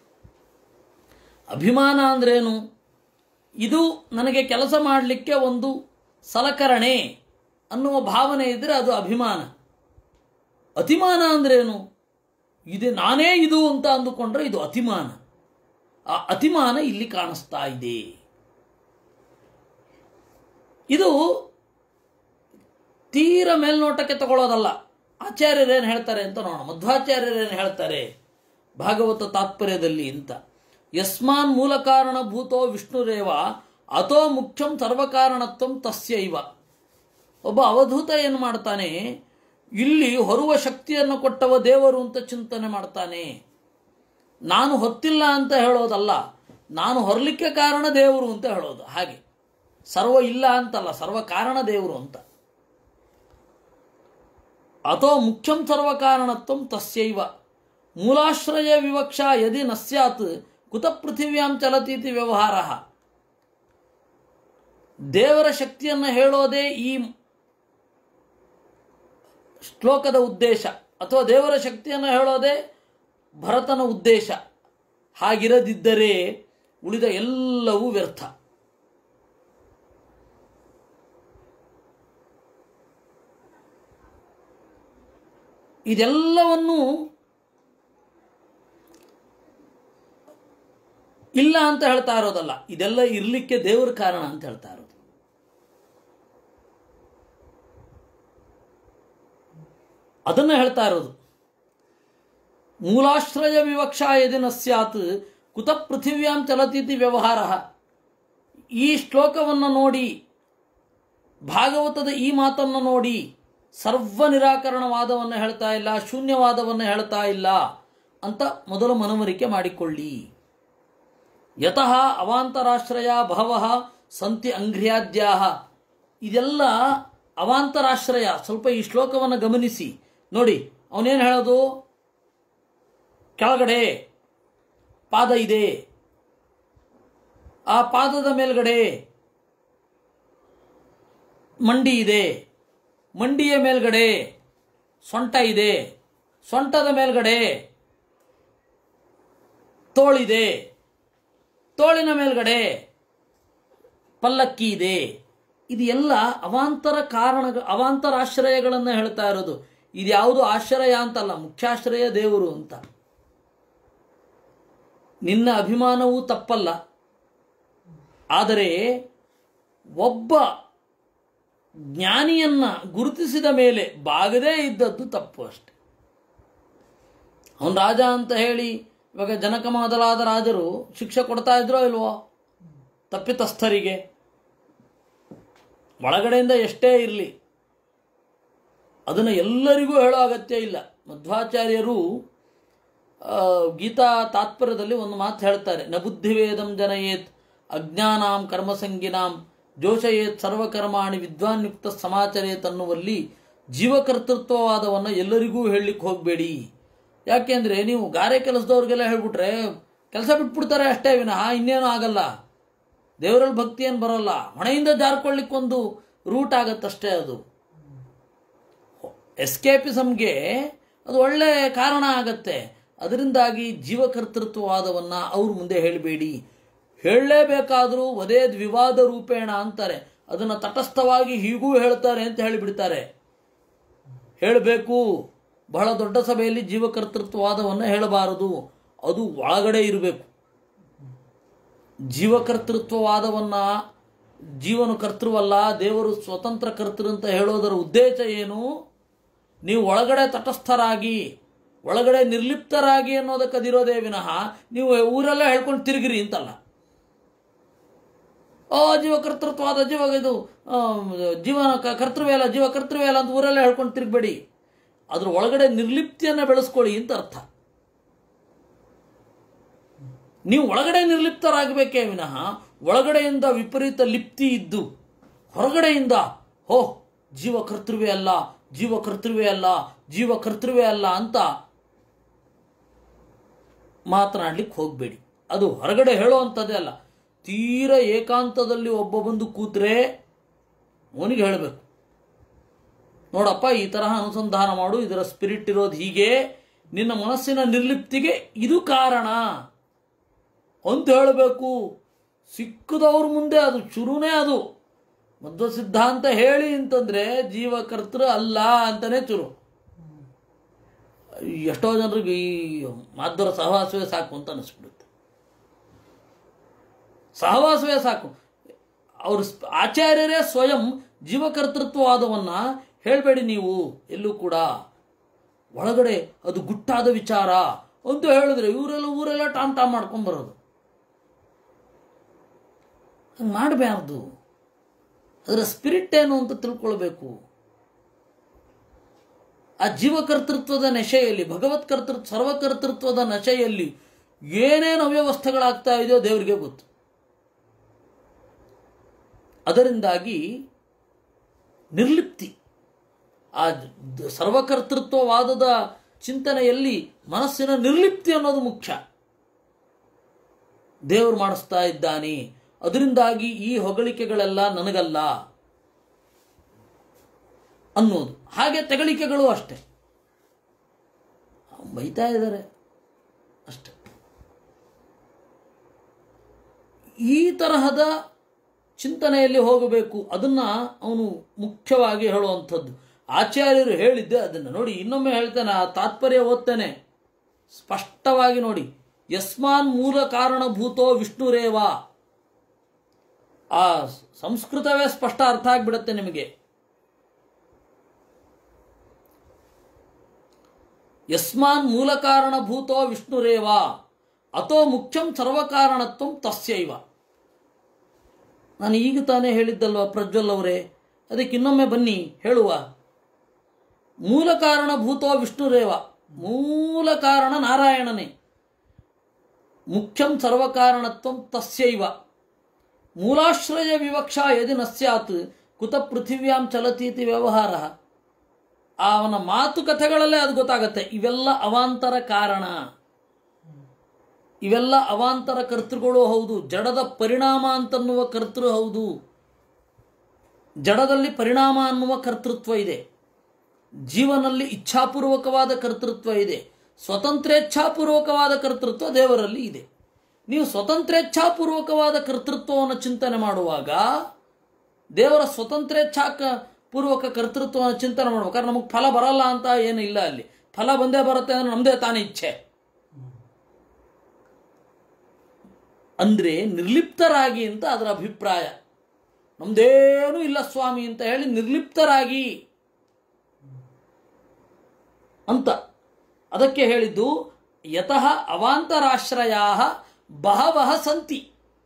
ಅಭಿಮಾನ ಅಂದ್ರೇನು ಇದು ನನಗೆ ಕೆಲಸ ಮಾಡಲಿಕ್ಕೆ ಒಂದು ಸಲಕರಣೆ ಅನ್ನುವ ಭಾವನೆ ಇದ್ರೆ ಅದು ಅಭಿಮಾನ ಅತಿಮಾನ ಅಂದ್ರೇನು ಇದೆ ನಾನೇ ಇದು ಅಂತ ಅಂದುಕೊಂಡ್ರೆ ಇದು ಅತಿಮಾನ ಆ ಅತಿಮಾನ ಇಲ್ಲಿ ಕಾಣಿಸ್ತಾ ಇದೆ ಇದು ತೀರ ಮೇಲ್ನೋಟಕ್ಕೆ ತಗೊಳ್ಳೋದಲ್ಲ ಆಚಾರ್ಯರೇನು ಹೇಳ್ತಾರೆ ಅಂತ ನೋಡೋಣ ಮಧ್ವಾಚಾರ್ಯರೇನು ಹೇಳ್ತಾರೆ ಭಾಗವತ ತಾತ್ಪರ್ಯದಲ್ಲಿ ಅಂತ ಯಸ್ಮಾನ್ ಮೂಲ ಕಾರಣ ಭೂತೋ ವಿಷ್ಣುರೇವ ಅಥೋ ಮುಖ್ಯಂ ಸರ್ವಕಾರಣತ್ವಂ ತಸ್ಯೈವ ಒಬ್ಬ ಅವಧೂತ ಏನು ಮಾಡ್ತಾನೆ ಇಲ್ಲಿ ಹೊರುವ ಶಕ್ತಿಯನ್ನು ಕೊಟ್ಟವ ದೇವರು ಅಂತ ಚಿಂತನೆ ಮಾಡ್ತಾನೆ ನಾನು ಹೊತ್ತಿಲ್ಲ ಅಂತ ಹೇಳೋದಲ್ಲ ನಾನು ಹೊರಲಿಕ್ಕೆ ಕಾರಣ ದೇವರು ಅಂತ ಹೇಳೋದು ಹಾಗೆ ಸರ್ವ ಇಲ್ಲ ಅಂತಲ್ಲ ಸರ್ವ ಕಾರಣ ದೇವರು ಅಂತ ಅಥೋ ಮುಖ್ಯಂ ಸರ್ವ ಕಾರಣತ್ವಂ ತಸ್ಯೈವ ಮೂಲಾಶ್ರಯ ವಿವಕ್ಷಾ ಯದಿ ನ ಸ್ಯಾತ್ ಕುತ ಪೃಥಿವ್ಯಾಂ ಚಲತೀತಿ ವ್ಯವಹಾರ ದೇವರ ಶಕ್ತಿಯನ್ನು ಹೇಳೋದೇ ಈ ಶ್ಲೋಕದ ಉದ್ದೇಶ ಅಥವಾ ದೇವರ ಶಕ್ತಿಯನ್ನು ಹೇಳೋದೇ ಭರತನ ಉದ್ದೇಶ ಹಾಗಿರದಿದ್ದರೆ ಉಳಿದ ಎಲ್ಲವೂ ವ್ಯರ್ಥ ಇದೆಲ್ಲವನ್ನು ಇಲ್ಲ ಅಂತ ಹೇಳ್ತಾ ಇರೋದಲ್ಲ ಇದೆಲ್ಲ ಇರಲಿಕ್ಕೆ ದೇವರ ಕಾರಣ ಅಂತ ಹೇಳ್ತಾ ಇರೋದು ಅದನ್ನ ಹೇಳ್ತಾ ಇರೋದು ಮೂಲಾಶ್ರಯ ವಿವಕ್ಷಾ ಯದಿನ ಸ್ಯಾತ್ ಕುತ ಪೃಥಿವ್ಯಾಂ ಚಲತೀತಿ ವ್ಯವಹಾರ ಈ ಶ್ಲೋಕವನ್ನು ನೋಡಿ ಭಾಗವತದ ಈ ಮಾತನ್ನು ನೋಡಿ ಸರ್ವ ನಿರಾಕರಣವಾದವನ್ನು ಹೇಳ್ತಾ ಇಲ್ಲ ಶೂನ್ಯವಾದವನ್ನು ಹೇಳ್ತಾ ಇಲ್ಲ ಅಂತ ಮೊದಲು ಮನವರಿಕೆ ಮಾಡಿಕೊಳ್ಳಿ ಯತಃ ಅವಾಂತರಾಶ್ರಯ ಬಹವಃ ಸಂತಿ ಅಂಘ್ರ್ಯಾದ್ಯಾ ಇದೆಲ್ಲ ಅವಾಂತರಾಶ್ರಯ ಸ್ವಲ್ಪ ಈ ಶ್ಲೋಕವನ್ನು ಗಮನಿಸಿ ನೋಡಿ ಅವನೇನು ಹೇಳೋದು ಕೆಳಗಡೆ ಪಾದ ಇದೆ ಆ ಪಾದದ ಮೇಲ್ಗಡೆ ಮಂಡಿ ಇದೆ ಮಂಡಿಯ ಮೇಲ್ಗಡೆ ಸೊಂಟ ಇದೆ ಸೊಂಟದ ಮೇಲ್ಗಡೆ ತೋಳಿದೆ ತೋಳಿನ ಮೇಲ್ಗಡೆ ಪಲ್ಲಕ್ಕಿ ಇದೆ ಇದು ಎಲ್ಲ ಅವಾಂತರ ಕಾರಣ ಅವಾಂತರ ಆಶ್ರಯಗಳನ್ನು ಹೇಳ್ತಾ ಇರೋದು ಇದು ಯಾವುದು ಆಶ್ರಯ ಅಂತಲ್ಲ ಮುಖ್ಯಾಶ್ರಯ ದೇವರು ಅಂತ ನಿನ್ನ ಅಭಿಮಾನವೂ ತಪ್ಪಲ್ಲ ಆದರೆ ಒಬ್ಬ ಜ್ಞಾನಿಯನ್ನ ಗುರುತಿಸಿದ ಮೇಲೆ ಬಾಗದೇ ಇದ್ದದ್ದು ತಪ್ಪು ಅಷ್ಟೆ ಅವನು ರಾಜ ಅಂತ ಹೇಳಿ ಇವಾಗ ಜನಕ ಮೊದಲಾದ ರಾಜರು ಶಿಕ್ಷೆ ಕೊಡ್ತಾ ಇದ್ರೋ ಇಲ್ವೋ ತಪ್ಪಿತಸ್ಥರಿಗೆ ಒಳಗಡೆಯಿಂದ ಎಷ್ಟೇ ಇರಲಿ ಅದನ್ನು ಎಲ್ಲರಿಗೂ ಹೇಳೋ ಅಗತ್ಯ ಇಲ್ಲ ಮಧ್ವಾಚಾರ್ಯರು ಆ, ಗೀತಾ ತಾತ್ಪರ್ಯದಲ್ಲಿ ಒಂದು ಮಾತು ಹೇಳ್ತಾರೆ ನ ಬುದ್ಧಿವೇದಂ ಜನಯೇತ್ ಅಜ್ಞಾನಾಂ ಕರ್ಮಸಂಗಿನಾಂ ಜೋಷಯೇತ್ ಸರ್ವಕರ್ಮಾಣಿ ವಿದ್ವಾನ್ಯುಕ್ತ ಸಮಾಚರೇತ್ ಅನ್ನುವಲ್ಲಿ ಜೀವಕರ್ತೃತ್ವವಾದವನ್ನು ಎಲ್ಲರಿಗೂ ಹೇಳಲಿಕ್ಕೆ ಹೋಗಬೇಡಿ ಯಾಕೆಂದ್ರೆ ನೀವು ಗಾರೆ ಕೆಲಸದವ್ರಿಗೆಲ್ಲ ಹೇಳ್ಬಿಟ್ರೆ ಕೆಲಸ ಬಿಟ್ಬಿಡ್ತಾರೆ ಅಷ್ಟೇ ವಿನಃ ಇನ್ನೇನು ಆಗಲ್ಲ ದೇವರಲ್ಲಿ ಭಕ್ತಿ ಏನು ಬರೋಲ್ಲ ಹೊಣೆಯಿಂದ ಜಾರ್ಕೊಳ್ಳಿಕ್ಕೊಂದು ರೂಟ್ ಆಗತ್ತಷ್ಟೇ ಅದು ಎಸ್ಕೇಪಿಸಮ್ಗೆ ಅದು ಒಳ್ಳೆ ಕಾರಣ ಆಗತ್ತೆ ಅದರಿಂದಾಗಿ ಜೀವಕರ್ತೃತ್ವವಾದವನ್ನ ಅವ್ರ ಮುಂದೆ ಹೇಳಬೇಡಿ ಹೇಳಲೇಬೇಕಾದರೂ ವದೇ ವಿವಾದ ರೂಪೇಣ ಅಂತಾರೆ ಅದನ್ನ ತಟಸ್ಥವಾಗಿ ಹೀಗೂ ಹೇಳ್ತಾರೆ ಅಂತ ಹೇಳಿಬಿಡ್ತಾರೆ ಹೇಳಬೇಕು ಬಹಳ ದೊಡ್ಡ ಸಭೆಯಲ್ಲಿ ಜೀವಕರ್ತೃತ್ವವಾದವನ್ನು ಹೇಳಬಾರದು ಅದು ಒಳಗಡೆ ಇರಬೇಕು ಜೀವಕರ್ತೃತ್ವವಾದವನ್ನ ಜೀವನು ಕರ್ತೃವಲ್ಲ ದೇವರು ಸ್ವತಂತ್ರ ಕರ್ತೃ ಅಂತ ಹೇಳೋದರ ಉದ್ದೇಶ ಏನು ನೀವು ಒಳಗಡೆ ತಟಸ್ಥರಾಗಿ ಒಳಗಡೆ ನಿರ್ಲಿಪ್ತರಾಗಿ ಅನ್ನೋದಕ್ಕೆ ಅದಿರೋದೇ ವಿನಃ ನೀವು ಊರೆಲ್ಲ ಹೇಳ್ಕೊಂಡು ತಿರುಗಿರಿ ಅಂತಲ್ಲ ಓ ಜೀವಕರ್ತೃತ್ವವಾದ ಜೀವ ಇದು ಆ, ಜೀವನ ಕ- ಕರ್ತೃವೇ ಅಲ್ಲ ಜೀವ ಕರ್ತೃವೇ ಅಲ್ಲ ಅಂತ ಊರೆಲ್ಲ ಹೇಳ್ಕೊಂಡು ತಿರುಗಬೇಡಿ ಅದ್ರ ಒಳಗಡೆ ನಿರ್ಲಿಪ್ತಿಯನ್ನು ಬೆಳೆಸ್ಕೊಳ್ಳಿ ಅಂತ ಅರ್ಥ ನೀವು ಒಳಗಡೆ ನಿರ್ಲಿಪ್ತರಾಗಬೇಕೇ ವಿನಃ ಒಳಗಡೆಯಿಂದ ವಿಪರೀತ ಲಿಪ್ತಿ ಇದ್ದು ಹೊರಗಡೆಯಿಂದ ಹೋ ಜೀವ ಕರ್ತೃವೇ ಅಲ್ಲ ಜೀವ ಕರ್ತೃವೇ ಅಲ್ಲ ಜೀವ ಕರ್ತೃವೇ ಅಲ್ಲ ಅಂತ ಮಾತನಾಡ್ಲಿಕ್ಕೆ ಹೋಗಬೇಡಿ ಅದು ಹೊರಗಡೆ ಹೇಳುವಂಥದ್ದೇ ಅಲ್ಲ ತೀರ ಏಕಾಂತದಲ್ಲಿ ಒಬ್ಬ ಬಂದು ಕೂತ್ರೆ ಅವನಿಗೆ ಹೇಳಬೇಕು ನೋಡಪ್ಪ ಈ ತರಹ ಅನುಸಂಧಾನ ಮಾಡು ಇದರ ಸ್ಪಿರಿಟ್ ಇರೋದು ಹೀಗೆ ನಿನ್ನ ಮನಸ್ಸಿನ ನಿರ್ಲಿಪ್ತಿಗೆ ಇದು ಕಾರಣ ಅಂತ ಹೇಳಬೇಕು ಸಿಕ್ಕದವ್ರ ಮುಂದೆ ಅದು ಶುರುನೇ ಅದು ಮಧ್ವ ಸಿದ್ಧಾಂತ ಹೇಳಿ ಅಂತಂದ್ರೆ ಜೀವಕರ್ತೃ ಅಲ್ಲ ಅಂತಾನೆ ಚುರು ಎಷ್ಟೋ ಜನರಿಗೆ ಈ ಮಾಧ್ವರ ಸಹವಾಸವೇ ಸಾಕು ಅಂತ ಅನಿಸ್ಬಿಡುತ್ತೆ ಸಹವಾಸವೇ ಸಾಕು ಅವರು ಸ್ಪ- ಆಚಾರ್ಯರೇ ಸ್ವಯಂ ಜೀವಕರ್ತೃತ್ವವಾದವನ್ನ ಹೇಳಬೇಡಿ ನೀವು ಎಲ್ಲೂ ಕೂಡ ಒಳಗಡೆ ಅದು ಗುಟ್ಟಾದ ವಿಚಾರ ಅಂತ ಹೇಳಿದ್ರೆ ಇವರೆಲ್ಲ ಊರೆಲ್ಲ ಟಾಮ್ ಟಾಮ್ ಮಾಡ್ಕೊಂಡ್ ಬರೋದು ಹಂಗೆ ಮಾಡಬಾರ್ದು ಅದರ ಸ್ಪಿರಿಟ್ ಏನು ಅಂತ ತಿಳ್ಕೊಳ್ಬೇಕು ಆ ಜೀವಕರ್ತೃತ್ವದ ನಶೆಯಲ್ಲಿ ಭಗವತ್ ಕರ್ತೃತ್ವ ಸರ್ವಕರ್ತೃತ್ವದ ನಶೆಯಲ್ಲಿ ಏನೇನು ಅವ್ಯವಸ್ಥೆಗಳಾಗ್ತಾ ಇದೆಯೋ ದೇವರಿಗೆ ಗೊತ್ತು ಅದರಿಂದಾಗಿ ನಿರ್ಲಿಪ್ತಿ ಆ ದ- ಸರ್ವಕರ್ತೃತ್ವವಾದದ ಚಿಂತನೆಯಲ್ಲಿ ಮನಸ್ಸಿನ ನಿರ್ಲಿಪ್ತಿ ಅನ್ನೋದು ಮುಖ್ಯ ದೇವರು ಮಾಡಿಸ್ತಾ ಇದ್ದಾನೆ ಅದರಿಂದಾಗಿ ಈ ಹೊಗಳಿಕೆಗಳೆಲ್ಲ ನನಗಲ್ಲ ಅನ್ನೋದು ಹಾಗೆ ತೆಗಳಿಕೆಗಳು ಅಷ್ಟೆ ಬೈತಾ ಇದ್ದಾರೆ ಅಷ್ಟೆ ಈ ತರಹದ ಚಿಂತನೆಯಲ್ಲಿ ಹೋಗಬೇಕು ಅದನ್ನ ಅವನು ಮುಖ್ಯವಾಗಿ ಹೇಳುವಂಥದ್ದು ಆಚಾರ್ಯರು ಹೇಳಿದ್ದೆ ಅದನ್ನು ನೋಡಿ ಇನ್ನೊಮ್ಮೆ ಹೇಳ್ತೇನೆ ಆ ತಾತ್ಪರ್ಯ ಓದ್ತೇನೆ ಸ್ಪಷ್ಟವಾಗಿ ನೋಡಿ ಯಸ್ಮಾನ್ ಮೂಲ ಕಾರಣಭೂತೋ ವಿಷ್ಣುರೇವ ಆ ಸಂಸ್ಕೃತವೇ ಸ್ಪಷ್ಟ ಅರ್ಥ ಆಗ್ಬಿಡತ್ತೆ ನಿಮಗೆ ಯಸ್ಮಾನ್ ಮೂಲ ಕಾರಣಭೂತೋ ವಿಷ್ಣುರೇವ ಅಥೋ ಮುಖ್ಯಂ ಸರ್ವಕಾರಣತ್ವಂ ತಸ್ಯೈವ ನಾನು ಈಗ ತಾನೇ ಹೇಳಿದ್ದಲ್ವ ಪ್ರಜ್ವಲ್ ಅವರೇ ಅದಕ್ಕೆ ಇನ್ನೊಮ್ಮೆ ಬನ್ನಿ ಹೇಳುವ ಮೂಲ ಕಾರಣಭೂತೋ ವಿಷ್ಣುರೇವ ಮೂಲ ಕಾರಣ ನಾರಾಯಣನೇ ಮುಖ್ಯಂ ಸರ್ವಕಾರಣತ್ವಂ ತಸ್ಯೈವ ಮೂಲಾಶ್ರಯ ವಿವಕ್ಷಾ ಯದಿ ನ ಸ್ಯಾತ್ ಕುತ ಪೃಥಿವ್ಯಾಂ ಚಲತೀತಿ ವ್ಯವಹಾರ ಆ ಅವನ ಮಾತುಕತೆಗಳಲ್ಲೇ ಅದು ಗೊತ್ತಾಗತ್ತೆ ಇವೆಲ್ಲ ಅವಾಂತರ ಕಾರಣ ಇವೆಲ್ಲ ಅವಾಂತರ ಕರ್ತೃಗಳು ಹೌದು ಜಡದ ಪರಿಣಾಮ ಅಂತನ್ನುವ ಕರ್ತೃ ಹೌದು ಜಡದಲ್ಲಿ ಪರಿಣಾಮ ಅನ್ನುವ ಕರ್ತೃತ್ವ ಇದೆ ಜೀವನಲ್ಲಿ ಇಚ್ಛಾಪೂರ್ವಕವಾದ ಕರ್ತೃತ್ವ ಇದೆ ಸ್ವತಂತ್ರೇಚ್ಛಾಪೂರ್ವಕವಾದ ಕರ್ತೃತ್ವ ದೇವರಲ್ಲಿ ಇದೆ ನೀವು ಸ್ವತಂತ್ರೇಚ್ಛಾಪೂರ್ವಕವಾದ ಕರ್ತೃತ್ವವನ್ನು ಚಿಂತನೆ ಮಾಡುವಾಗ ದೇವರ ಸ್ವತಂತ್ರೇಚ್ಛಾಕ ಪೂರ್ವಕ ಕರ್ತೃತ್ವ ಚಿಂತನೆ ಮಾಡ್ಬೇಕಾದ್ರೆ ನಮಗೆ ಫಲ ಬರಲ್ಲ ಅಂತ ಏನು ಇಲ್ಲ ಅಲ್ಲಿ ಫಲ ಬಂದೇ ಬರುತ್ತೆ ಅಂದ್ರೆ ನಮ್ಮದೇ ತಾನೇ ಇಚ್ಛೆ ಅಂದ್ರೆ ನಿರ್ಲಿಪ್ತರಾಗಿ ಅಂತ ಅದರ ಅಭಿಪ್ರಾಯ ನಮ್ದೇನೂ ಇಲ್ಲ ಸ್ವಾಮಿ ಅಂತ ಹೇಳಿ ನಿರ್ಲಿಪ್ತರಾಗಿ ಅಂತ ಅದಕ್ಕೆ ಹೇಳಿದ್ದು ಯತಃ ಅವಾಂತರಾಶ್ರಯಾ ಬಹವಹ ಸಂತಿ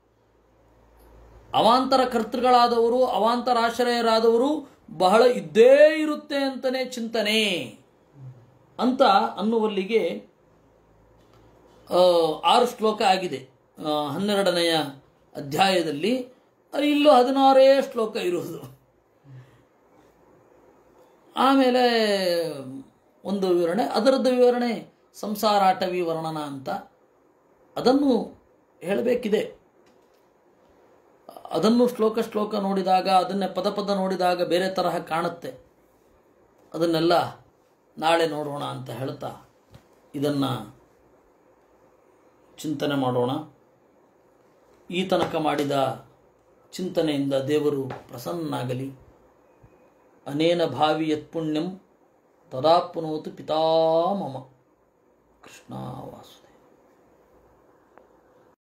ಅವಾಂತರ ಕರ್ತೃಗಳಾದವರು ಅವಾಂತರಾಶ್ರಯರಾದವರು ಬಹಳ ಇದ್ದೇ ಇರುತ್ತೆ ಅಂತಲೇ ಚಿಂತನೆ ಅಂತ ಅನ್ನುವಲ್ಲಿಗೆ ಆ, ಆರು ಶ್ಲೋಕ ಆಗಿದೆ ಆ, ಹನ್ನೆರಡನೆಯ ಅಧ್ಯಾಯದಲ್ಲಿ ಇಲ್ಲೂ ಹದಿನಾರೇ ಶ್ಲೋಕ ಇರುವುದು ಆಮೇಲೆ ಒಂದು ವಿವರಣೆ ಅದರದ್ದು ವಿವರಣೆ ಸಂಸಾರಾಟವಿ ವರ್ಣನ ಅಂತ ಅದನ್ನು ಹೇಳಬೇಕಿದೆ ಅದನ್ನು ಶ್ಲೋಕ ಶ್ಲೋಕ ನೋಡಿದಾಗ ಅದನ್ನೇ ಪದ ಪದ ನೋಡಿದಾಗ ಬೇರೆ ತರಹ ಕಾಣುತ್ತೆ ಅದನ್ನೆಲ್ಲ ನಾಳೆ ನೋಡೋಣ ಅಂತ ಹೇಳ್ತಾ ಇದನ್ನು ಚಿಂತನೆ ಮಾಡೋಣ ಈ ತನಕ ಮಾಡಿದ ಚಿಂತನೆಯಿಂದ ದೇವರು ಪ್ರಸನ್ನಾಗಲಿ ಅನೇನ ಭಾವಿ ಯತ್ಪುಣ್ಯಂ ತದಾಪ್ನೋತು ಪಿತಾಮಮ ಕೃಷ್ಣ ವಾಸುದೇವ